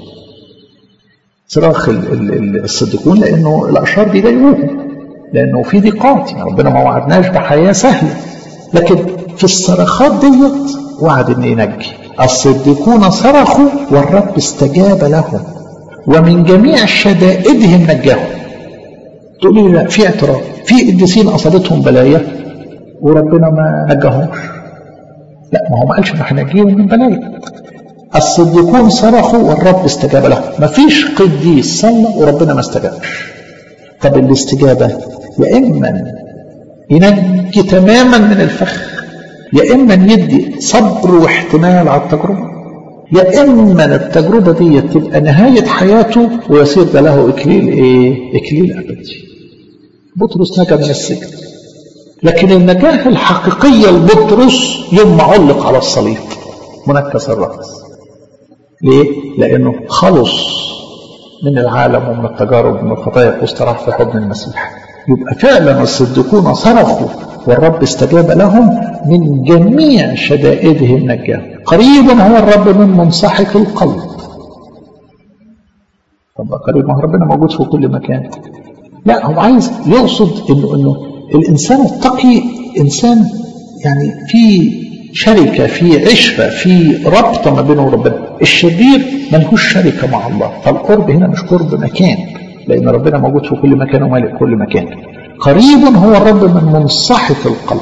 Speaker 1: صراخ الصديقون لانه الاشرار بيضايقوهم لانه في ضيقات يعني ربنا ما وعدناش بحياه سهله لكن في الصرخات ديت وعد ان ينجي الصديقون صرخوا والرب استجاب لهم ومن جميع شدائدهم نجاهم تقول لي لا في اعتراض في قديسين اصابتهم بلايا وربنا ما نجاهمش لا ما هو ما قالش انه هينجيهم من بلايا الصديقون صرخوا والرب استجاب لهم مفيش قديس صلى وربنا ما استجابش طب الاستجابة يا إما ينجي تماما من الفخ يا إما يدي صبر واحتمال على التجربة يا إما التجربة دي تبقى نهاية حياته ويصير ده له إكليل إيه؟ إكليل أبدي بطرس نجا من السجن لكن النجاة الحقيقية لبطرس يوم ما علق على الصليب منكس الرأس ليه؟ لأنه خلص من العالم ومن التجارب ومن الخطايا واستراح في حضن المسيح يبقى فعلا الصديقون صرخوا والرب استجاب لهم من جميع شدائدهم نجاهم قريبا هو الرب من منصحك القلب طب قريب ما هو ربنا موجود في كل مكان لا هو عايز يقصد انه انه الانسان التقي انسان يعني في شركة في عشرة في ربطة ما بينه وربنا الشرير ملهوش شركة مع الله فالقرب هنا مش قرب مكان لأن ربنا موجود في كل مكان ومالك كل مكان قريب هو الرب من منصحف القلب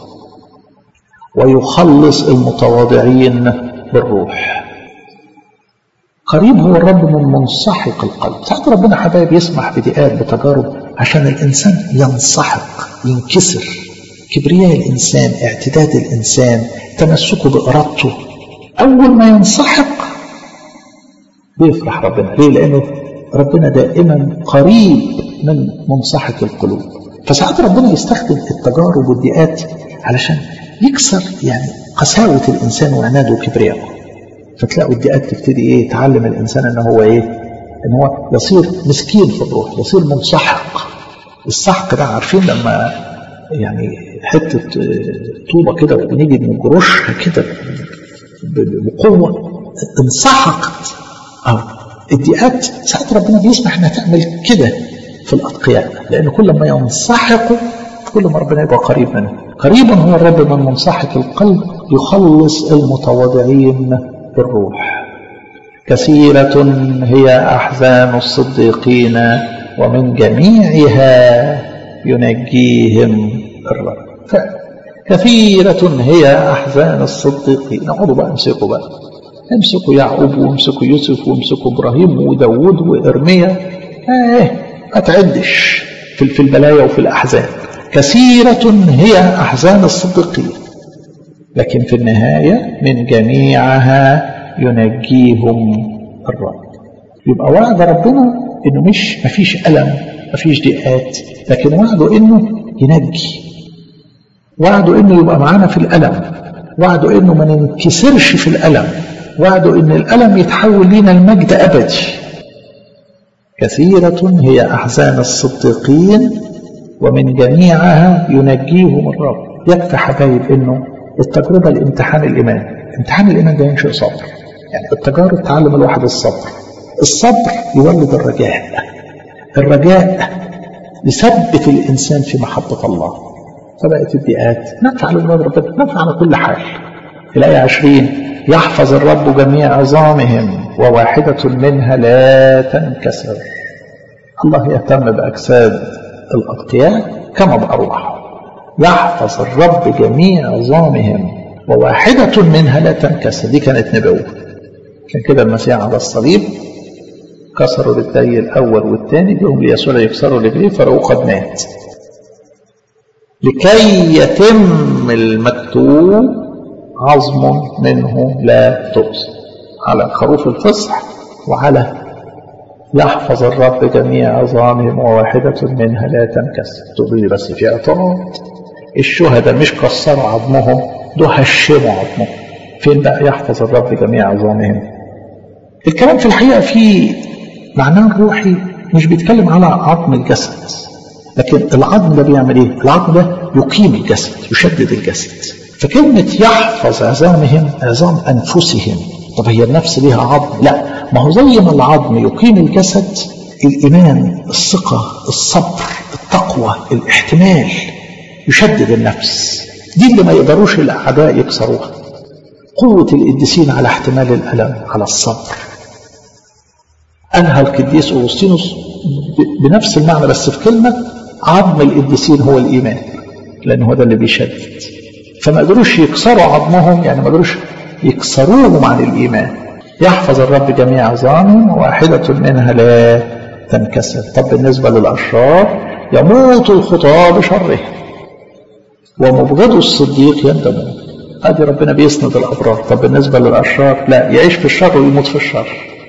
Speaker 1: ويخلص المتواضعين بالروح قريب هو الرب من منسحق القلب ساعات ربنا حبايب يسمح بضيقات بتجارب عشان الإنسان ينسحق ينكسر كبرياء الإنسان اعتداد الإنسان تمسكه بإرادته أول ما ينسحق بيفرح ربنا ليه لأنه ربنا دائما قريب من منسحق القلوب فساعات ربنا يستخدم التجارب والضيقات علشان يكسر يعني قساوة الإنسان وعناده وكبرياءه فتلاقوا الضيقات تبتدي إيه تعلم الإنسان إن هو إيه إن هو يصير مسكين في الروح يصير منسحق السحق ده عارفين لما يعني حتة طوبة كده بنيجي بنجرشها كده بقوة انسحقت أو الضيقات ساعات ربنا بيسمح انها تعمل كده في الأتقياء لأن كل ما ينسحقوا كل ما ربنا يبقى قريب منه قريبا هو الرب من منسحق القلب يخلص المتواضعين بالروح كثيرة هي أحزان الصديقين ومن جميعها ينجيهم الرب فعلا كثيرة هي أحزان الصديقين اقعدوا بقى امسكوا بقى امسكوا يعقوب وامسكوا يوسف وامسكوا إبراهيم وداود وإرميا آه ما تعدش في في البلايا وفي الأحزان كثيرة هي أحزان الصديقين لكن في النهاية من جميعها ينجيهم الرب يبقى وعد ربنا انه مش مفيش ألم مفيش ضيقات لكن وعده انه ينجي وعده انه يبقى معانا في الألم وعده انه ما ننكسرش في الألم وعده ان الألم يتحول لينا المجد أبدي كثيرة هي أحزان الصديقين ومن جميعها ينجيهم الرب يكفي حبايب انه التجربة الامتحان الإيمان امتحان الإيمان ده ينشئ صبر يعني التجارب تعلم الواحد الصبر الصبر يولد الرجاء الرجاء يثبت الإنسان في محبة الله فبقت الضيقات نفع لأولاد ربنا نفع على كل حال الآية عشرين يحفظ الرب جميع عظامهم وواحدة منها لا تنكسر الله يهتم بأجساد الأتقياء كما بأرواحهم يحفظ الرب جميع عظامهم وواحدة منها لا تنكسر دي كانت نبوة كان كده المسيح على الصليب كسروا رجلي الأول والثاني بهم ليسوع يكسروا رجليه فرأوه قد مات لكي يتم المكتوب عظم منه لا تؤذى على خروف الفصح وعلى يحفظ الرب جميع عظامهم وواحدة منها لا تنكسر تقول لي بس في اعتراض الشهداء مش كسروا عظمهم دول هشموا عظمهم فين بقى يحفظ الرب جميع عظامهم الكلام في الحقيقة فيه معناه الروحي مش بيتكلم على عظم الجسد لكن العظم ده بيعمل ايه العظم ده يقيم الجسد يشدد الجسد فكلمة يحفظ عظامهم عظام أنفسهم طب هي النفس ليها عظم لا ما هو زي ما العظم يقيم الجسد الإيمان الثقة الصبر التقوى الاحتمال يشدد النفس دي اللي ما يقدروش الأعداء يكسروها قوة القديسين على احتمال الألم على الصبر قالها القديس أغسطينوس بنفس المعنى بس في كلمة عظم القديسين هو الإيمان لأن هو ده اللي بيشدد فما قدروش يكسروا عظمهم يعني ما قدروش يكسروهم عن الإيمان يحفظ الرب جميع عظامهم وواحدة منها لا تنكسر طب بالنسبة للأشرار يموت الخطاة بشرهم ومبغض الصديق يندمون ادي ربنا بيسند الابرار طب بالنسبه للاشرار لا يعيش في الشر ويموت في الشر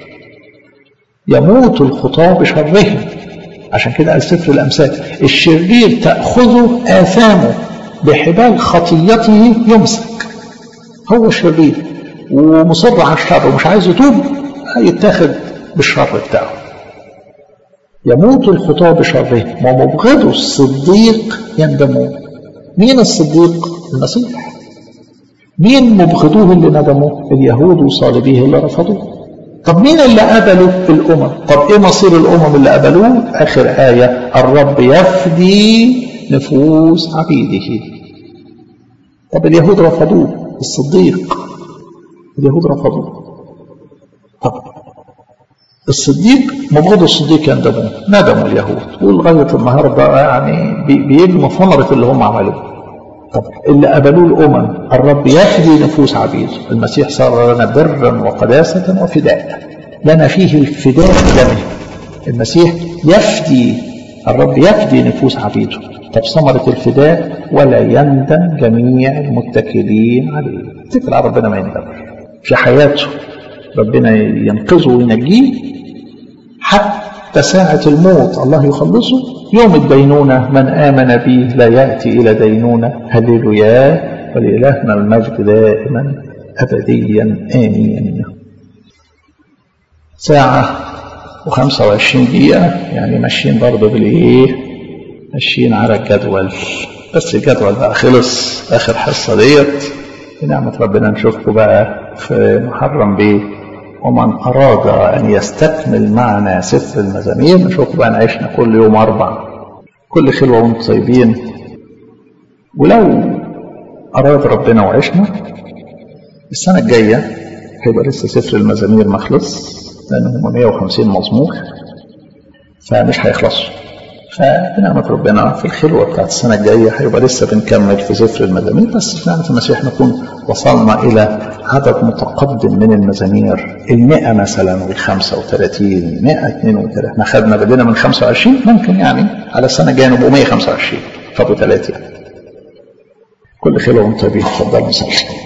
Speaker 1: يموت الخطاة بشرهم عشان كده قال سفر الامثال الشرير تاخذه اثامه بحبال خطيته يمسك هو شرير ومصر على الشر ومش عايز يتوب هيتاخد بالشر بتاعه يموت الخطاة بشرهم ومبغض الصديق يندمون مين الصديق المسيح مين مبغضوه اللي ندموا اليهود وصالبيه اللي رفضوه طب مين اللي قبلوا الامم طب ايه مصير الامم اللي قبلوه اخر ايه الرب يفدي نفوس عبيده طب اليهود رفضوه الصديق اليهود رفضوه طب الصديق مبغض الصديق يندمون ندموا اليهود ولغايه النهارده يعني بيبنوا ثمره اللي هم عملوه طب اللي قبلوه الامم الرب يفدي نفوس عبيده المسيح صار لنا برا وقداسه وفداء لنا فيه الفداء دمه المسيح يفدي الرب يفدي نفوس عبيده طب ثمرة الفداء ولا يندم جميع المتكلين عليه اتكل على ربنا ما يندمش في حياته ربنا ينقذه وينجيه حتى ساعة الموت الله يخلصه يوم الدينونة من آمن به لا يأتي إلى دينونة هللويا ولإلهنا المجد دائما أبديا آمين ساعة وخمسة وعشرين دقيقة يعني ماشيين برضه بالإيه ماشيين على الجدول بس الجدول بقى خلص آخر حصة ديت بنعمة ربنا نشوفكم بقى في محرم بيه ومن أراد أن يستكمل معنا سفر المزامير نشوفكم بقى نعيشنا كل يوم أربع كل خلوة وانتم طيبين ولو أراد ربنا وعشنا السنة الجاية هيبقى لسه سفر المزامير مخلص لأن هم 150 مزمور فمش هيخلصوا فبنعمة ربنا في الخلوة بتاعت السنة الجاية هيبقى لسه بنكمل في سفر المزامير بس في نعمة المسيح نكون وصلنا إلى عدد متقدم من المزامير المئة مثلا والخمسة وثلاثين مئة اثنين وثلاثين احنا خدنا بدينا من خمسة وعشرين ممكن يعني على السنة الجاية نبقوا مئة خمسة وعشرين فابو ثلاثين كل خير وانتم طيبين تفضلوا نصلي